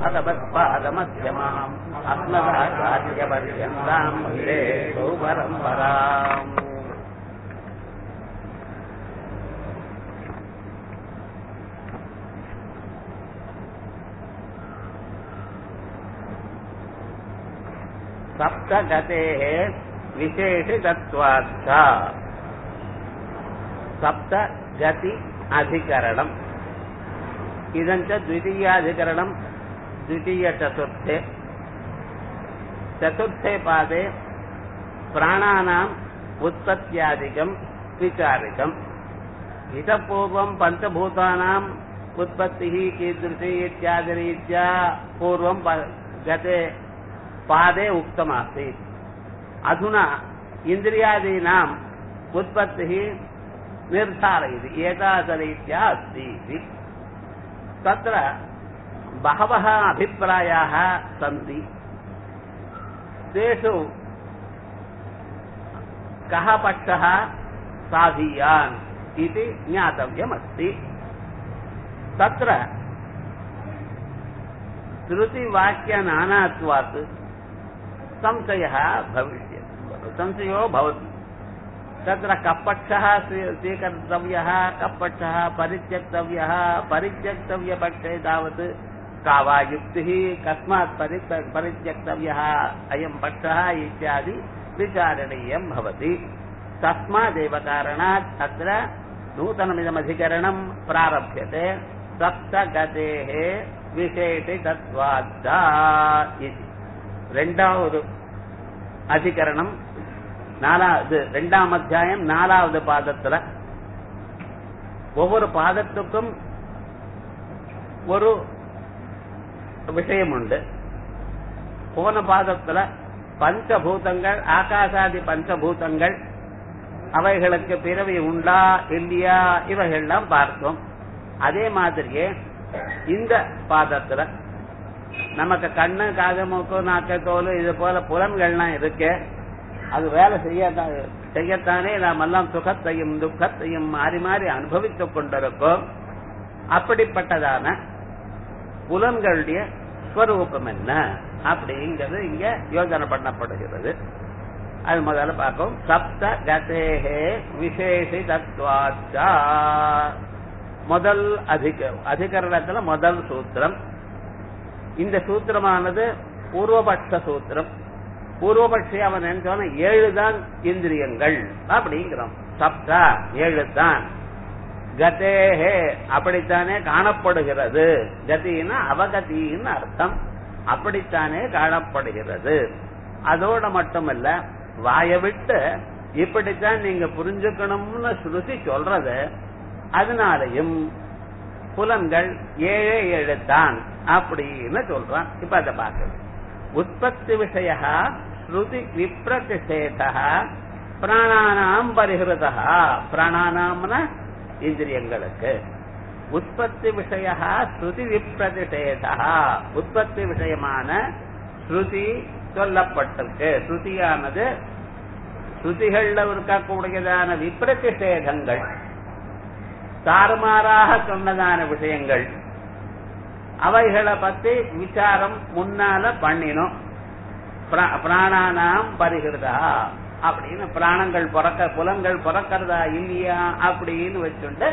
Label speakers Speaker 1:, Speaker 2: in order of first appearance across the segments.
Speaker 1: भगवत्पादमध्यमाम् अस्मदाचार्यपर्यन्ताम् वन्दे परम्पराम् सप्तगतेः विशेषितत्वाच्च सप्तगति अधिकरणम् इदञ्च द्वितीयाधिकरणम् द्वितीयचतुर्थे चतुर्थे पादे प्राणानाम् उत्पत्त्यादिकम् विचारितम् इतः पूर्वम् पञ्चभूतानाम् उत्पत्तिः कीदृशी इत्यादिरीत्या पूर्वम् गते पादे उक्तमासीत् अधुना इन्द्रियादीनाम् उत्पत्तिः निर्धारयति एतादरीत्या अस्ति इति तत्र बहवः अभिप्रायाः सन्ति तेषु कः पक्षः साधीयान् इति ज्ञातव्यमस्ति तत्र श्रुतिवाक्यनानात्वात् संशयः भविष्यति संशयो भवति तत्र कपक्षः स्वीकर्तव्यः कपक्षः परित्यक्तव्यः परित्यक्तव्यपक्षे तावत् का वा युक्तिः कस्मात् परि परित्यक्तव्यः अयम् पक्षः इत्यादि विचारणीयम् भवति तस्मादेव कारणात् अत्र नूतनमिदमधिकरणम् प्रारभ्यते सप्तगतेः விசேஷிதத்வாத்தா இது ரெண்டாவது அதிகரணம் நாலாவது ரெண்டாம் அத்தியாயம் நாலாவது பாதத்துல ஒவ்வொரு பாதத்துக்கும் ஒரு விஷயம் உண்டு போன பாதத்துல பஞ்சபூதங்கள் ஆகாசாதி பஞ்சபூதங்கள் அவைகளுக்கு பிறவி உண்டா இல்லையா இவைகள்லாம் பார்த்தோம் அதே மாதிரியே இந்த பாதத்துல நமக்கு கண்ணு காது மூக்கு நாக்கு தோல் இது போல புலன்கள்லாம் இருக்கு அது வேலை செய்ய செய்யத்தானே நாம் எல்லாம் சுகத்தையும் துக்கத்தையும் மாறி மாறி அனுபவித்துக் கொண்டிருக்கோம் அப்படிப்பட்டதான புலன்களுடைய ஸ்வரூபம் என்ன அப்படிங்கிறது இங்க யோஜனை பண்ணப்படுகிறது அது முதல்ல பார்க்கும் சப்த கதேகே விசேஷி தத்வாச்சா முதல் அதிக அதிகரணத்துல முதல் சூத்திரம் இந்த சூத்திரமானது பூர்வபட்ச சூத்திரம் பூர்வபட்சி அவன் நினைச்சவன ஏழு தான் இந்திரியங்கள் அப்படிங்கிறோம் சப்தா ஏழு தான் கதேஹே அப்படித்தானே காணப்படுகிறது கதின்னா அவகதின்னு அர்த்தம் அப்படித்தானே காணப்படுகிறது அதோட மட்டுமல்ல வாய விட்டு இப்படித்தான் நீங்க புரிஞ்சுக்கணும்னு ஸ்ருதி சொல்றது அதனாலையும் புலன்கள் ஏழே ஏழு தான் அப்படின்னு சொல்றான் இப்ப அதை பார்க்கணும் உற்பத்தி விஷய ஸ்ருதி விப்ரதிஷேத பிராணானாம் பரிகிருதா பிராணானாம்னா இந்திரியங்களுக்கு உற்பத்தி விஷய ஸ்ருதி விப்ரதிஷேத உற்பத்தி விஷயமான ஸ்ருதி சொல்லப்பட்டிருக்கு ஸ்ருதியானது ஸ்ருதிகள்ல இருக்கக்கூடியதான விப்ரதிஷேதங்கள் தாறுமாறாக சொன்னதான விஷயங்கள் அவைகளை பத்தி விசாரம் முன்னால பண்ணினோம் பிராணானாம் பரிகிறதா அப்படின்னு பிராணங்கள் பிறக்க புலன்கள் பிறக்கிறதா இல்லையா அப்படின்னு வச்சுட்டு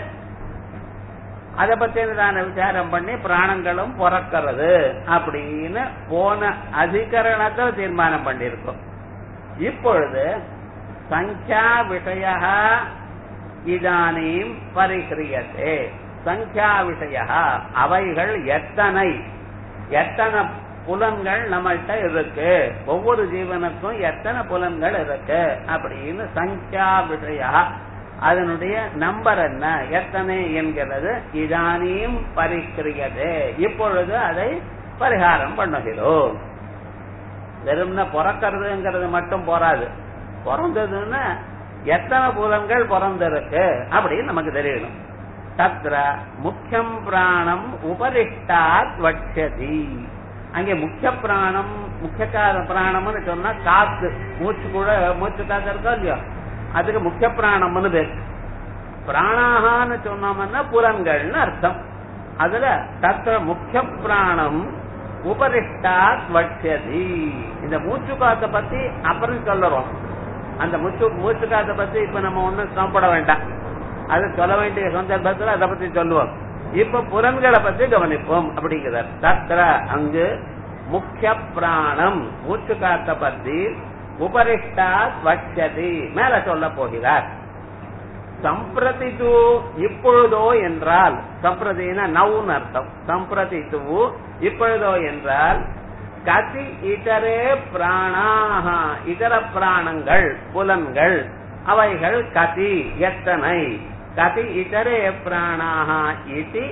Speaker 1: அதை பத்தினதான விசாரம் பண்ணி பிராணங்களும் பிறக்கிறது அப்படின்னு போன அதிகரணத்தை தீர்மானம் பண்ணியிருக்கோம் இப்பொழுது சங்கியா விஷய இதானீம் பரிகிரியத்தே சங்கியா விஷய அவைகள் எத்தனை எத்தனை புலன்கள் நம்மள்கிட்ட இருக்கு ஒவ்வொரு ஜீவனுக்கும் எத்தனை புலன்கள் இருக்கு அப்படின்னு சங்கியா விஷய அதனுடைய நம்பர் என்ன எத்தனை என்கிறது இதானியும் பரிக்கிரியது இப்பொழுது அதை பரிகாரம் பண்ணுகிறோம் வெறும்னா பிறக்கிறதுங்கிறது மட்டும் போராது பிறந்ததுன்னா எத்தனை புலன்கள் பிறந்திருக்கு அப்படின்னு நமக்கு தெரியணும் தத்ர முக்கியம் பிராணம் உபரிஷ்டாத் வட்சதி அங்கே முக்கிய பிராணம் முக்கிய பிராணம்னு சொன்னா காத்து மூச்சு கூட மூச்சு காத்து இருக்கா இல்லையா அதுக்கு முக்கிய பிராணம்னு பேர் பிராணாகான்னு சொன்னோம்னா புலன்கள்னு அர்த்தம் அதுல தத்திர முக்கிய பிராணம் உபரிஷ்டாத் வட்சதி இந்த மூச்சு காத்த பத்தி அப்புறம் சொல்லுறோம் அந்த மூச்சு மூச்சு காத்த பத்தி இப்ப நம்ம ஒண்ணும் சாப்பிட வேண்டாம் அது சொல்ல வேண்டிய சந்தர்ப்பத்தில் அதை பத்தி சொல்லுவோம் இப்ப புலன்களை பத்தி கவனிப்போம் அப்படிங்கிறார் தத்திர அங்கு முக்கிய பிராணம் மூச்சு காத்த பத்தி உபரிஷ்டாத் வட்சதி மேல சொல்ல போகிறார் சம்பிரதி தூ இப்பொழுதோ என்றால் சம்பிரதினா நவுன்னு அர்த்தம் சம்பிரதி தூ இப்பொழுதோ என்றால் கதி இதரே பிராணாக இதர பிராணங்கள் புலன்கள் அவைகள் கதி எத்தனை கதி இதரே பிராணாக இது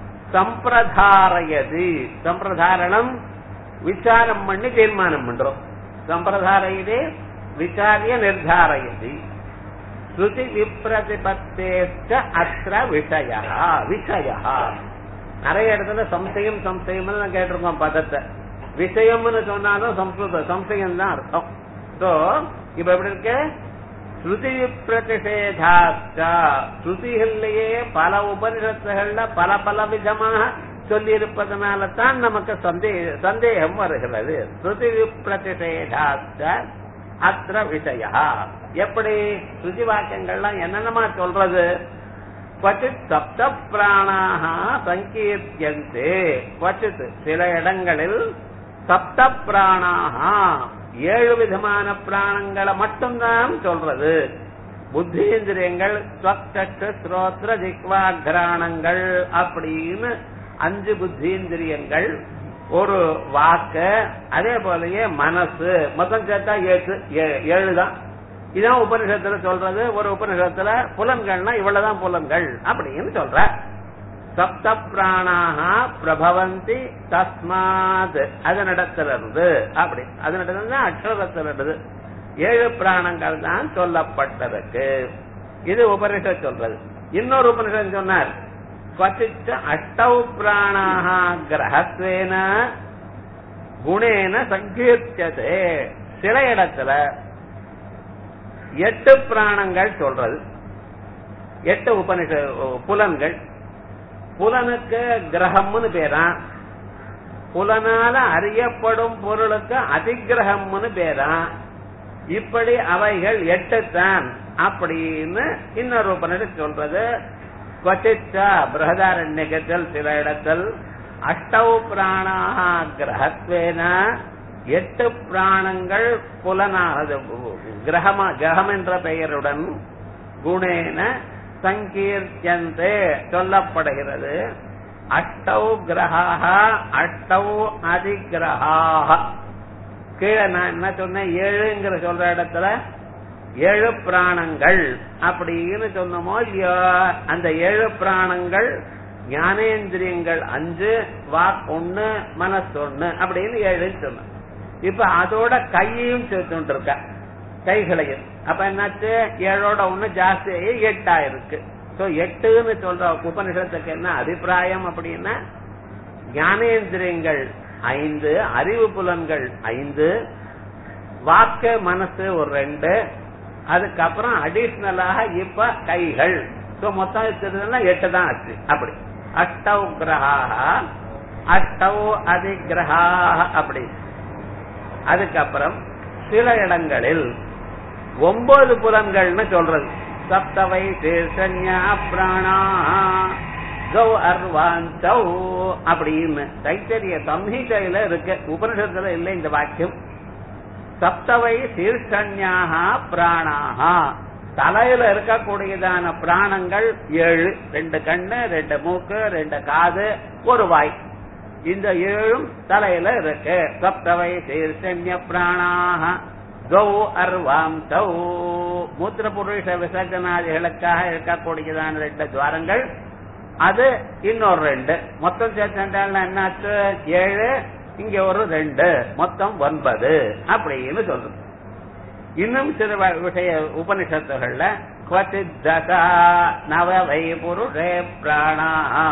Speaker 1: சம்பிரதாரயது சம்பிரதாரணம் விசாரம் பண்ணி தீர்மானம் பண்றோம் சம்பிரதாரயதே விசாரிய நிர்தாரயதி ஸ்ருதி விப்ரதிபத்தேஷ்ட அத்திர விஷய விஷய நிறைய இடத்துல சம்சயம் சம்சயம் கேட்டிருக்கோம் பதத்தை விஷயம்னு சொன்னாலும் சம்ஸ்கிருத சம்சயம் தான் அர்த்தம் சோ இப்ப எப்படி இருக்கு ஸ்ருதி பிரதிஷேதாச்சா ஸ்ருதிகள்லயே பல உபனிஷத்துகள்ல பல பல விதமாக சொல்லி இருப்பதனால தான் நமக்கு சந்தேக சந்தேகம் வருகிறது ஸ்ருதி பிரதிஷேதாச்ச அத்திர விஷய எப்படி ஸ்ருதி வாக்கியங்கள்லாம் என்னென்னமா சொல்றது क्वचित् சப்த பிராணாக சங்கீர்த்தியந்தே क्वचित् சில இடங்களில் சப்த பிராணாக ஏழு விதமான பிராணங்களை மட்டும்தான் சொல்றது புத்தீந்திரியங்கள் ஸ்வக்ஷ ஸ்ரோத்ர ஜிக்வாகிராணங்கள் அப்படின்னு அஞ்சு புத்தீந்திரியங்கள் ஒரு வாக்கு அதே போலயே மனசு மொத்தம் சேர்த்தா ஏழு ஏழு தான் இதான் உபனிஷத்துல சொல்றது ஒரு உபனிஷத்துல புலன்கள்னா இவ்வளவுதான் புலன்கள் அப்படின்னு சொல்ற சப்த பிராணாக பிரபவந்தி தஸ்மாத் அதனிடத்திலிருந்து அப்படி அதனிடத்துல அக்ஷரத்திலிருந்து ஏழு பிராணங்கள் தான் சொல்லப்பட்டதுக்கு இது உபனிஷத் சொல்றது இன்னொரு உபனிஷத் சொன்னார் क्वचिच्च अष्टौ प्राणाः கிரகத்வேன குணேன சங்கீர்த்தியதே சில இடத்துல எட்டு பிராணங்கள் சொல்றது எட்டு உபனிஷ புலன்கள் புலனுக்கு கிரகம்னு பேரா புலனால அறியப்படும் பொருளுக்கு அதிகிரகம்னு பேரா இப்படி அவைகள் எட்டு தான் அப்படின்னு இன்னொரு உபனிஷத் சொல்றது क्वचिच्चा बृहदारण्यकத்தில் சில இடத்தில் அஷ்டௌ பிராணாக கிரகத்வேன எட்டு பிராணங்கள் புலனாக கிரகமா கிரகம் என்ற பெயருடன் குணேன சங்கீர்த்தியந்தே சொல்லப்படுகிறது அஷ்டௌ கிரகாக அஷ்டௌ அதிகிரகாக கீழே நான் என்ன சொன்னேன் ஏழுங்கிற சொல்ற இடத்துல ஏழு பிராணங்கள் அப்படின்னு சொன்னோமோ இல்லையோ அந்த ஏழு பிராணங்கள் ஞானேந்திரியங்கள் அஞ்சு வாக் ஒண்ணு மனசு ஒண்ணு அப்படின்னு ஏழு சொன்னோம் இப்ப அதோட கையையும் சேர்த்துட்டு இருக்க கைகளையும் அப்ப என்னாச்சு ஏழோட ஒண்ணு ஜாஸ்தியாகி எட்டா இருக்கு சோ எட்டுன்னு சொல்ற உபனிஷத்துக்கு என்ன அபிப்பிராயம் அப்படின்னா ஞானேந்திரியங்கள் ஐந்து அறிவு புலன்கள் ஐந்து வாக்கு மனசு ஒரு ரெண்டு அதுக்கப்புறம் அடிஷனலாக இப்ப கைகள் சோ மொத்தம் வச்சிருந்தா எட்டு தான் ஆச்சு அப்படி அஷ்டவ் கிரகாக அஷ்டவ் அதிகிரகாக அப்படி அதுக்கப்புறம் சில இடங்களில் ஒன்பது புலன்கள்னு சொல்றது சப்தவை தீர்ஷன்யா பிராணா கௌ அர்வாந்தௌ அப்படின்னு தைத்தரிய சம்ஹிதையில இருக்கு உபனிஷத்துல இல்லை இந்த வாக்கியம் சப்தவை சீர்ஷன்யாக பிராணாக தலையில இருக்கக்கூடியதான பிராணங்கள் ஏழு ரெண்டு கண்ணு ரெண்டு மூக்கு ரெண்டு காது ஒரு வாய் இந்த ஏழும் தலையில இருக்கு சப்தவை சீர்ஷன்ய பிராணாக கௌ அர்வாம் தௌ மூத்திர புருஷ விசர்ஜனாதிகளுக்காக இருக்கக்கூடியதான ரெண்டு துவாரங்கள் அது இன்னொரு ரெண்டு மொத்தம் சேர்த்தால் என்னாச்சு ஏழு இங்க ஒரு ரெண்டு மொத்தம் ஒன்பது அப்படின்னு சொல்றது இன்னும் சில விஷய உபனிஷத்துகள்ல குவச்சித் தசா நவ வை புருஷே பிராணா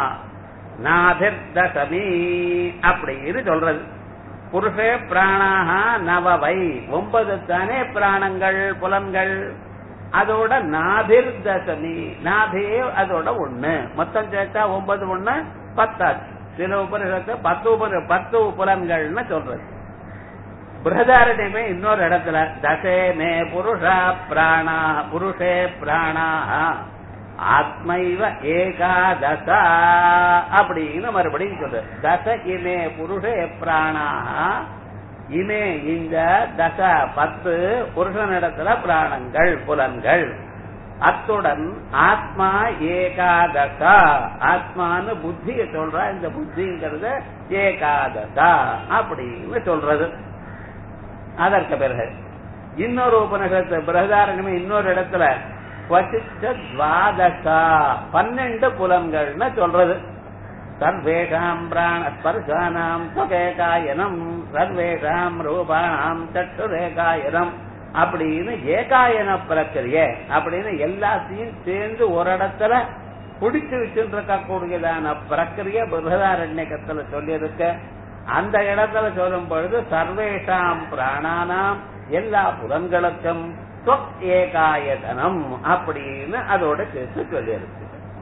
Speaker 1: நாதிர் தசமி அப்படின்னு சொல்றது புருஷே பிராணாக நவவை ஒன்பது தானே பிராணங்கள் புலன்கள் அதோட நாபிர் தசமி நாபே அதோட ஒண்ணு மொத்தம் சேர்த்தா ஒன்பது ஒண்ணு பத்தாச்சு சில உபனிஷத்து பத்து உபனி பத்து புலன்கள்னு சொல்றது பிரகதாரண்யமே இன்னொரு இடத்துல தசே மே புருஷா பிராணா புருஷே பிராணா ஆத்மைவ ஏகாதசா அப்படின்னு மறுபடியும் சொல்லு தச இமே புருஷே பிராணா இமே இந்த தச பத்து புருஷனிடத்துல பிராணங்கள் புலன்கள் அத்துடன் ஆத்மா ஏகாதசா ஆத்மான்னு புத்திய சொல்ற இந்த புத்திங்கிறது ஏகாதசா அப்படின்னு சொல்றது அதற்கு பிறகு இன்னொரு உபநிஷத்து பிரகதாரணமே இன்னொரு இடத்துல துவாதசா பன்னெண்டு புலன்கள்னு சொல்றது சர்வேஷாம் பிராண ஸ்பர்சானாம் சுகேகாயனம் சர்வேஷாம் ரூபானாம் சட்டுரேகாயனம் அப்படின்னு ஏகாயன பிரக்கிரிய அப்படின்னு எல்லாத்தையும் சேர்ந்து ஒரு இடத்துல பிடிச்சு வச்சுட்டு இருக்கக்கூடியதான பிரக்கிரிய பிரகதாரண்யக்கத்துல சொல்லியிருக்க அந்த இடத்துல சொல்லும் பொழுது சர்வேஷாம் பிராணானாம் எல்லா புலன்களுக்கும் ஏகாயதனம் அப்படின்னு அதோட சேர்த்து சொல்லியிருக்கு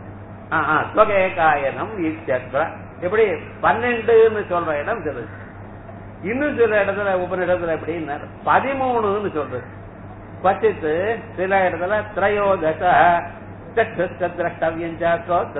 Speaker 1: ஸ்வகேகாயனம் இச்சத்ர இப்படி பன்னெண்டுன்னு சொல்ற இடம் சொல்லுது இன்னும் சில இடத்துல உபநிடத்துல எப்படின்னா பதிமூணுன்னு சொல்றது பச்சித்து சில இடத்துல திரையோதச திரஷ்டவியஞ்சா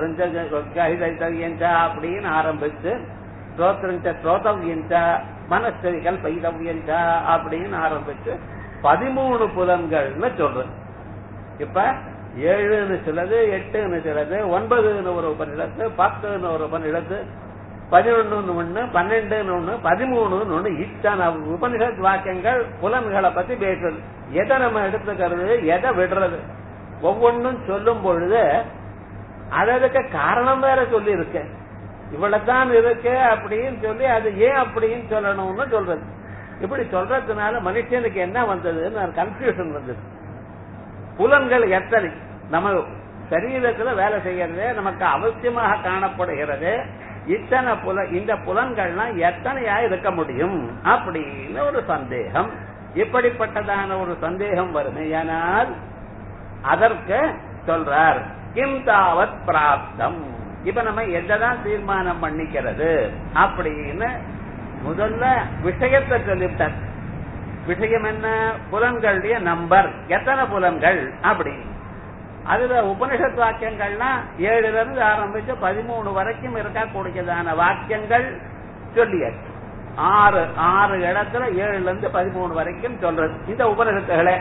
Speaker 1: ஸ்ரோத்ரஞ்சா அப்படின்னு ஆரம்பிச்சு ஸ்ரோத்ரஞ்ச ஸ்ரோதவியஞ்சா மனஸ்தவி கல்பைதவியஞ்சா அப்படின்னு ஆரம்பிச்சு பதிமூணு புலன்கள்னு சொல்றது இப்ப ஏழுன்னு சிலது எட்டுன்னு சிலது ஒன்பதுன்னு ஒரு உபநிடத்து பத்துன்னு ஒரு உபநிடத்து பதினொன்னு ஒண்ணு பன்னெண்டுன்னு ஒண்ணு பதிமூணுன்னு ஒண்ணு இத்தனை உபனிஷத் வாக்கியங்கள் புலன்களை பத்தி பேசுறது எதை நம்ம எடுத்துக்கிறது எதை விடுறது ஒவ்வொன்றும் சொல்லும் பொழுது அதற்கு காரணம் வேற சொல்லி இருக்கு இவ்வளவுதான் இருக்கு அப்படின்னு சொல்லி அது ஏன் அப்படின்னு சொல்லணும்னு சொல்றது இப்படி சொல்றதுனால மனுஷனுக்கு என்ன வந்ததுன்னு கன்ஃபியூஷன் வந்தது புலன்கள் எத்தனை நம்ம சரீரத்துல வேலை செய்யறது நமக்கு அவசியமாக காணப்படுகிறது இத்தனை புல இந்த புலன்கள்லாம் எத்தனையா இருக்க முடியும் அப்படின்னு ஒரு சந்தேகம் இப்படிப்பட்டதான ஒரு சந்தேகம் வருமேயானால் அதற்கு சொல்றார் கிம் தாவத் பிராப்தம் இப்ப நம்ம எதான் தீர்மானம் பண்ணிக்கிறது அப்படின்னு முதல்ல விஷயத்தை சொல்லிவிட்டார் விஷயம் என்ன புலன்களுடைய நம்பர் எத்தனை புலன்கள் அப்படி அதுல உபனிஷத் வாக்கியங்கள்னா ஏழுல இருந்து ஆரம்பிச்சு பதிமூணு வரைக்கும் இருக்கக்கூடியதான வாக்கியங்கள் சொல்லியாச்சு ஆறு ஆறு இடத்துல ஏழுல இருந்து பதிமூணு வரைக்கும் சொல்றது இந்த உபனிஷத்துகளே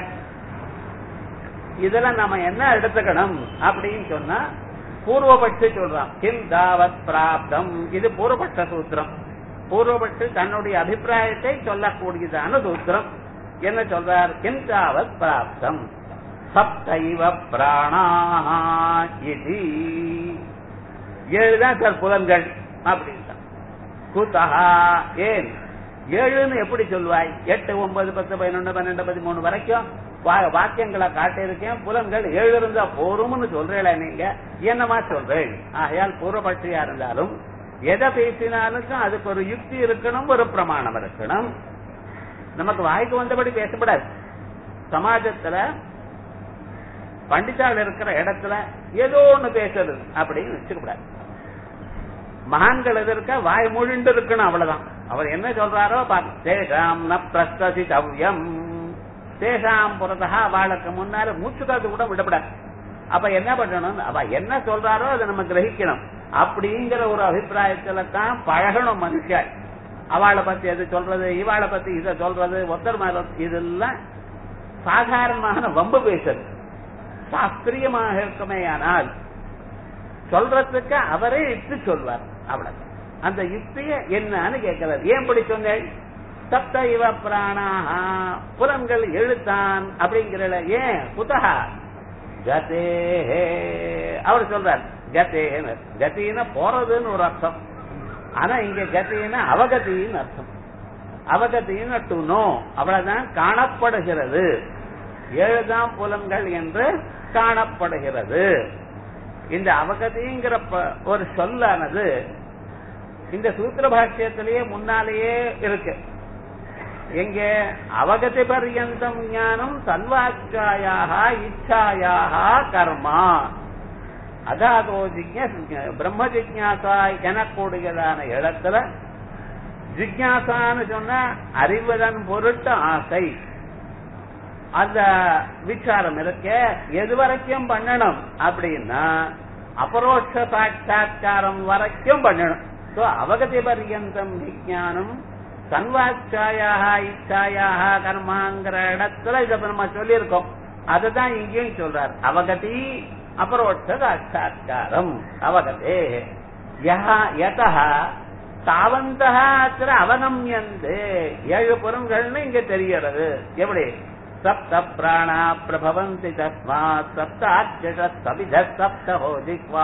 Speaker 1: இதுல நம்ம என்ன எடுத்துக்கணும் அப்படின்னு சொன்னா பூர்வபட்சி சொல்றான் கிம் தாவத் பிராப்தம் இது பூர்வபட்ச சூத்திரம் பூர்வபட்சி தன்னுடைய அபிப்பிராயத்தை சொல்லக்கூடியதான சூத்திரம் என்ன சொல்றார் கிம் தாவத் பிராப்தம் சப்தைவ பிராணா இது ஏழுதான் சார் புலன்கள் அப்படின்னு குத்தகா ஏன் ஏழுன்னு எப்படி சொல்வாய் எட்டு ஒன்பது பத்து பதினொன்று பன்னெண்டு பதிமூணு வரைக்கும் வாக்கியங்களை காட்டியிருக்கேன் புலன்கள் ஏழு இருந்தா போரும்னு சொல்றீங்களா நீங்க என்னமா சொல்றேன் ஆகையால் பூர்வபட்சியா இருந்தாலும் எதை பேசினாலுக்கும் அதுக்கு ஒரு யுக்தி இருக்கணும் ஒரு பிரமாணம் இருக்கணும் நமக்கு வாய்க்கு வந்தபடி பேசப்படாது சமாஜத்துல பண்டிதாள் இருக்கிற இடத்துல ஏதோ ஒண்ணு பேசுறது அப்படின்னு வச்சுக்கூடாது மகான்கள் எதிர்க்க வாய் மொழிண்டு இருக்கணும் அவ்வளவுதான் அவர் என்ன சொல்றாரோ தேசாம் ந பிரஸ்தசிதவ்யம் தேசாம் புறத்தா அவளுக்கு முன்னால மூச்சு காத்து கூட விடப்படாது அப்ப என்ன பண்ணணும் அவ என்ன சொல்றாரோ அதை நம்ம கிரகிக்கணும் அப்படிங்கிற ஒரு அபிப்பிராயத்துல தான் பழகணும் மனுஷன் அவளை பத்தி எது சொல்றது இவாளை பத்தி இதை சொல்றது ஒத்தர் மேல இதெல்லாம் சாதாரணமான வம்பு பேசுறது சாஸ்திரியமாக இருக்குமே ஆனால் சொல்றதுக்கு அவரே இட்டு சொல்வார் அவ்வளவு அந்த யுக்திய என்னன்னு கேட்கிறார் ஏன் படி சொன்னேன் சப்த இவ பிராணாஹா புலன்கள் எழுத்தான் அப்படிங்கிற ஏன் புத்தகா கதே அவர் சொல்றார் கதேன்னு கத்தின்னா போறதுன்னு ஒரு அர்த்தம் ஆனா இங்க கத்தின்னா அவகத்தின்னு அர்த்தம் அவகத்தின்னு டு நோ அவ்வளவுதான் காணப்படுகிறது ஏழுதாம் புலன்கள் என்று காணப்படுகிறது இந்த அவகதிங்கிற ஒரு சொல்லானது இந்த சூத்திர பாஷ்யத்திலேயே முன்னாலேயே இருக்கு எங்க அவகதி பர்யந்தம் ஞானம் சன்வாச்சாயாக இச்சாயாக கர்மா அதாதோ ஜிக்ஞா பிரம்ம ஜிக்ஞாசா எனக்கூடியதான இடத்துல ஜிக்ஞாசான்னு சொன்னா அறிவதன் பொருட்டு ஆசை அந்த விசாரம் இருக்க எது வரைக்கும் பண்ணணும் அப்படின்னா அபரோட்ச சாட்சா்காரம் வரைக்கும் பண்ணணும் சோ அவகதி பர்யந்தம் விஜயானம் சன்வாச்சாயாக இச்சாயாக கர்மாங்கிற இடத்துல இதை நம்ம சொல்லியிருக்கோம் அதுதான் இங்கேயும் சொல்றார் அவகதி அபரோட்ச சாட்சா்காரம் அவகதே யதா தாவந்தக அத்திர அவகமியந்து ஏழு புறங்கள்னு இங்க தெரிகிறது எப்படி சப்த பிராணா பிரபவந்தி தஸ்மாத் சப்த அச்சட சபித சப்த ஹோதிக்வா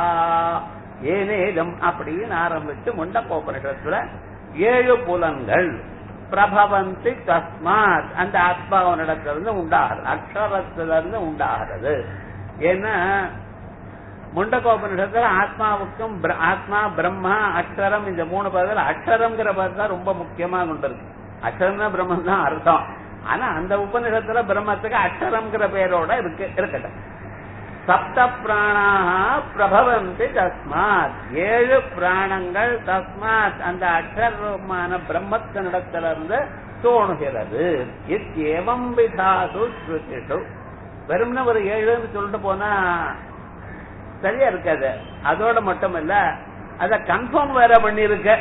Speaker 1: ஏனேதம் அப்படின்னு ஆரம்பிச்சு முண்டக்கோபனிஷத்துல ஏழு புலன்கள் பிரபவந்தி தஸ்மாத் அந்த ஆத்மாவனிடத்திலிருந்து உண்டாகிறது அக்ஷரத்திலிருந்து உண்டாகிறது ஏன்னா முண்டகோபனிடத்துல ஆத்மாவுக்கும் ஆத்மா பிரம்மா அக்ஷரம் இந்த மூணு பதங்கள் அக்ஷரம்ங்கிற பதம் தான் ரொம்ப முக்கியமா கொண்டிருக்கு அக்ஷரம் தான் பிரம்மன் தான் அர்த்தம் ஆனா அந்த உபநிஷத்துல பிரம்மத்துக்கு அக்ஷரம்ங்கிற பேரோட இருக்கு இருக்கட்டும் சப்த பிராணாக பிரபவந்தி தஸ்மாத் ஏழு பிராணங்கள் தஸ்மாத் அந்த அக்ஷரமான பிரம்மத்தினிடத்திலிருந்து தோணுகிறது இத்தேவம் விதாசு ஸ்ருதிஷு வெறும்னா ஒரு ஏழுன்னு சொல்லிட்டு போனா சரியா இருக்காது அதோட மட்டும் இல்ல அத கன்ஃபார்ம் வேற பண்ணிருக்க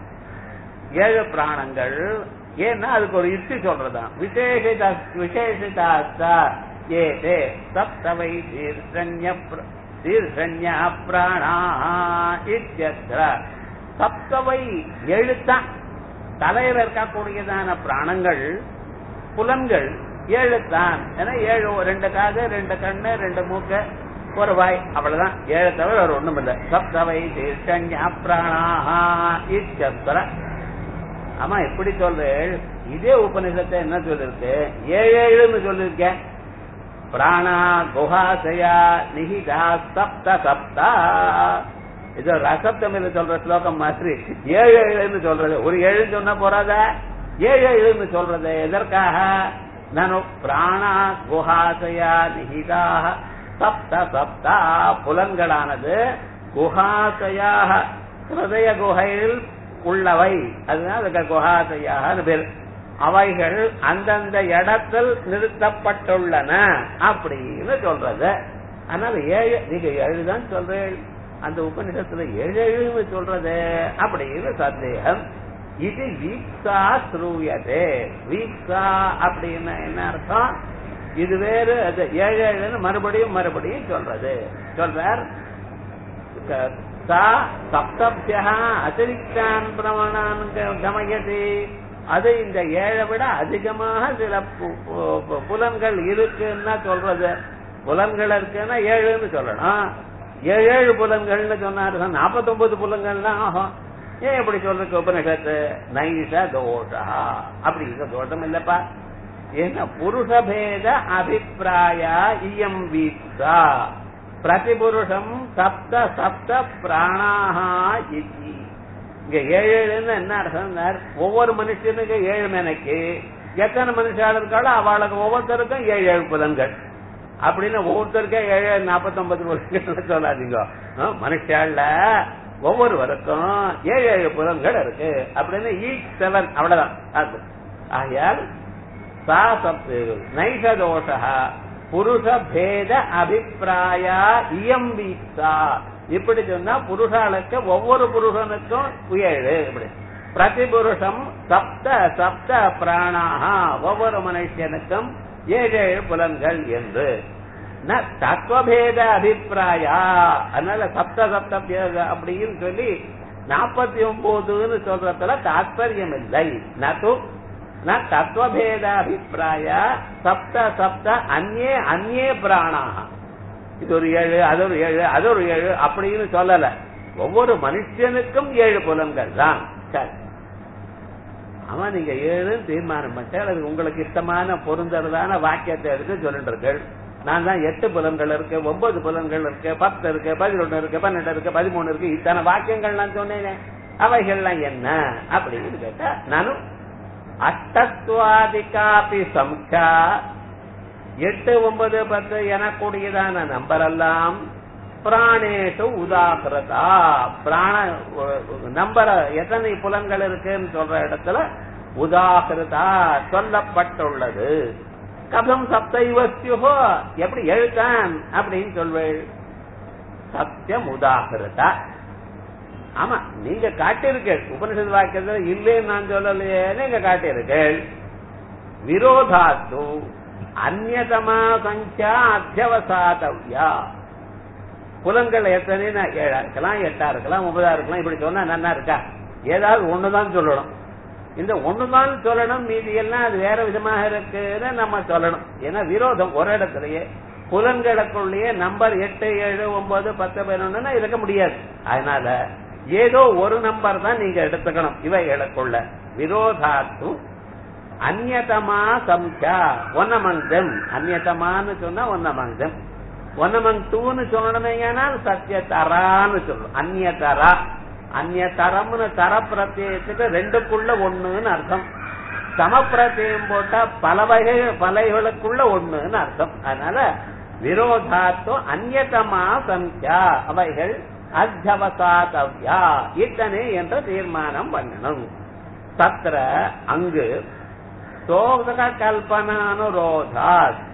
Speaker 1: ஏழு பிராணங்கள் ஏன்னா அதுக்கு ஒரு யுக்தி சொல்றதான் விசேஷிதா விசேஷிதாஸ்தா ஏதே சப்தவை தீர்ஷண்ய தீர்ஷண்ய பிராணா இத்தியத்ர சப்தவை எழுத்தான் தலையில இருக்கக்கூடியதான பிராணங்கள் புலன்கள் ஏழுத்தான் ஏன்னா ஏழு ரெண்டு காது ரெண்டு கண்ணு ரெண்டு மூக்கு ஒரு வாய் அவ்வளவுதான் ஏழு தவிர வேற ஒண்ணும் இல்ல சப்தவை தீர்ஷண்ய பிராணாஹா இத்தியத்ர ஆமா எப்படி சொல்றேன் இதே உபநிஷத்தை என்ன சொல்லிருக்கு ஏழு ஏழுன்னு சொல்லிருக்கேன் பிராணா குஹாசயா நிகிதா சப்த சப்தா இது ரசப்தமிழ சொல்ற ஸ்லோகம் மாதிரி ஏழு ஏழுன்னு சொல்றது ஒரு ஏழு சொன்னா போறாத ஏழு ஏழுன்னு சொல்றது எதற்காக நான் பிராணா குஹாசயா நிகிதா சப்த சப்தா புலன்களானது குஹாசயாக ஹிருதய குகையில் உள்ளவை அதுதான் அதுக்கு குஹாசையாக பேர் அவைகள் அந்தந்த இடத்தில் நிறுத்தப்பட்டுள்ளன அப்படின்னு சொல்றது அதனால ஏழு நீங்க ஏழுதான் சொல்றேன் அந்த உபநிஷத்துல ஏழு ஏழுன்னு சொல்றது அப்படின்னு சந்தேகம் இது வீக்ஸா ஸ்ரூயதே வீக்ஸா அப்படின்னு என்ன அர்த்தம் இது வேறு அது ஏழு ஏழுன்னு மறுபடியும் மறுபடியும் சொல்றது சொல்றார் சா சப்தபியா அதிரிக்தான் பிரமணான் கமயதி அது இந்த ஏழை விட அதிகமாக சில புலன்கள் இருக்குன்னா சொல்றது புலன்கள் இருக்குன்னா ஏழுன்னு சொல்லணும் ஏழு ஏழு புலன்கள்னு சொன்னாரு நாற்பத்தி ஒன்பது புலன்கள்னா ஆகும் ஏன் எப்படி சொல்றதுக்கு உபநிஷத்து நைஷ தோஷா அப்படி இருக்க தோஷம் இல்லப்பா என்ன புருஷபேத அபிப்பிராய இயம் வீப்சா பிரதிபுருஷம் சப்த சப்த பிராணாஹா இதி இங்க ஏழு ஏழுன்னு என்ன அர்த்தம் ஒவ்வொரு மனுஷனுக்கு ஏழு மேனைக்கு எத்தனை மனுஷாள் இருக்காளோ அவளுக்கு ஒவ்வொருத்தருக்கும் ஏழு ஏழு புலன்கள் அப்படின்னு ஒவ்வொருத்தருக்கும் ஏழு ஏழு நாற்பத்தொன்பது புலன்கள் சொல்லாதீங்க மனுஷாள்ல ஒவ்வொருவருக்கும் ஏழு ஏழு புலன்கள் இருக்கு அப்படின்னு ஈச் செவன் அவ்வளவுதான் அது ஆகையால் சா சப்து நைஷ தோஷா புருஷ பேத அபிப்பிராய இயம் வீக்ஸா இப்படி சொன்னா புருஷாளுக்கு ஒவ்வொரு புருஷனுக்கும் ஏழு இப்படி பிரதிபுருஷம் சப்த சப்த பிராணாக ஒவ்வொரு மனுஷனுக்கும் ஏழு ஏழு புலன்கள் என்று தத்துவபேத அபிப்பிராயா அதனால சப்த சப்த பேத அப்படின்னு சொல்லி நாற்பத்தி ஒன்பதுன்னு சொல்றதுல தாத்பரியம் இல்லை நது ந தத்துவபேத அபிப்பிராய சப்த சப்த அந்நே அந்நே பிராணாக இது ஒரு ஏழு அது ஒரு ஏழு அது ஒரு ஏழு அப்படின்னு சொல்லல ஒவ்வொரு மனுஷனுக்கும் ஏழு புலன்கள் தான் சரி ஆமா நீங்க ஏழுன்னு தீர்மானம் பண்ணிட்டு அது உங்களுக்கு இஷ்டமான பொருந்தறதான வாக்கியத்தை எடுத்து சொல்லிட்டு நான் தான் எட்டு புலன்கள் இருக்கு ஒன்பது புலன்கள் இருக்கு பத்து இருக்கு பதினொன்னு இருக்கு பன்னெண்டு இருக்கு பதிமூணு இருக்கு இத்தனை வாக்கியங்கள் நான் சொன்னேனே அவைகள்லாம் என்ன அப்படின்னு கேட்டா நானும் அஷ்டத்வாதிகாபி சம்சா எட்டு ஒன்பது பத்து எனக்கூடியதான நம்பர் எல்லாம் பிராணேஷு உதாகிருதா பிராண நம்பர் எத்தனை புலன்கள் இருக்குன்னு சொல்ற இடத்துல உதாகிருதா சொல்லப்பட்டுள்ளது கதம் சப்தைவஸ்யுகோ எப்படி எழுத்தான் அப்படின்னு சொல்வேள் சத்தியம் உதாகிருதா ஆமா நீங்க காட்டியிருக்கீள் உபனிஷத் வாக்கியத்துல இல்லைன்னு நான் சொல்லலையே நீங்க காட்டியிருக்கீள் விரோதாத்து அந்நதமா சங்கியா அத்தியவசாதவ்யா புலன்கள் எத்தனை ஏழா இருக்கலாம் எட்டா இருக்கலாம் ஒன்பதா இருக்கலாம் இப்படி சொன்னா நன்னா இருக்கா ஏதாவது ஒண்ணுதான் சொல்லணும் இந்த ஒண்ணுதான் சொல்லணும் மீதி எல்லாம் அது வேற விதமாக இருக்குன்னு நம்ம சொல்லணும் ஏன்னா விரோதம் ஒரு இடத்துலயே புலன்களுக்குள்ளேயே நம்பர் எட்டு ஏழு ஒன்பது பத்து பதினொன்னு இருக்க முடியாது அதனால ஏதோ ஒரு நம்பர் தான் நீங்க எடுத்துக்கணும் இவைகளுக்குள்ள விரோதாத்து அந்நதமா சம்யா ஒன்னமங்கம் அந்நதமான்னு சொன்னா ஒன்னமங்கம் ஒன்னமங் டூன்னு சொல்லணுமேனால் சத்தியதரான்னு சொல்லணும் அந்நியதரா அந்நியதரம்னு தர பிரத்யத்துக்கு ரெண்டுக்குள்ள ஒண்ணுன்னு அர்த்தம் சமப்பிரத்தியம் போட்டா பல வகை பலைகளுக்குள்ள ஒண்ணுன்னு அர்த்தம் அதனால விரோதாத்துவம் அந்நதமா சங்கியா அவைகள் அத்தியவசாதவ்யா இத்தனை என்ற தீர்மானம் பண்ணணும் தத்திர அங்கு சோக கல்பனானுரோதாத்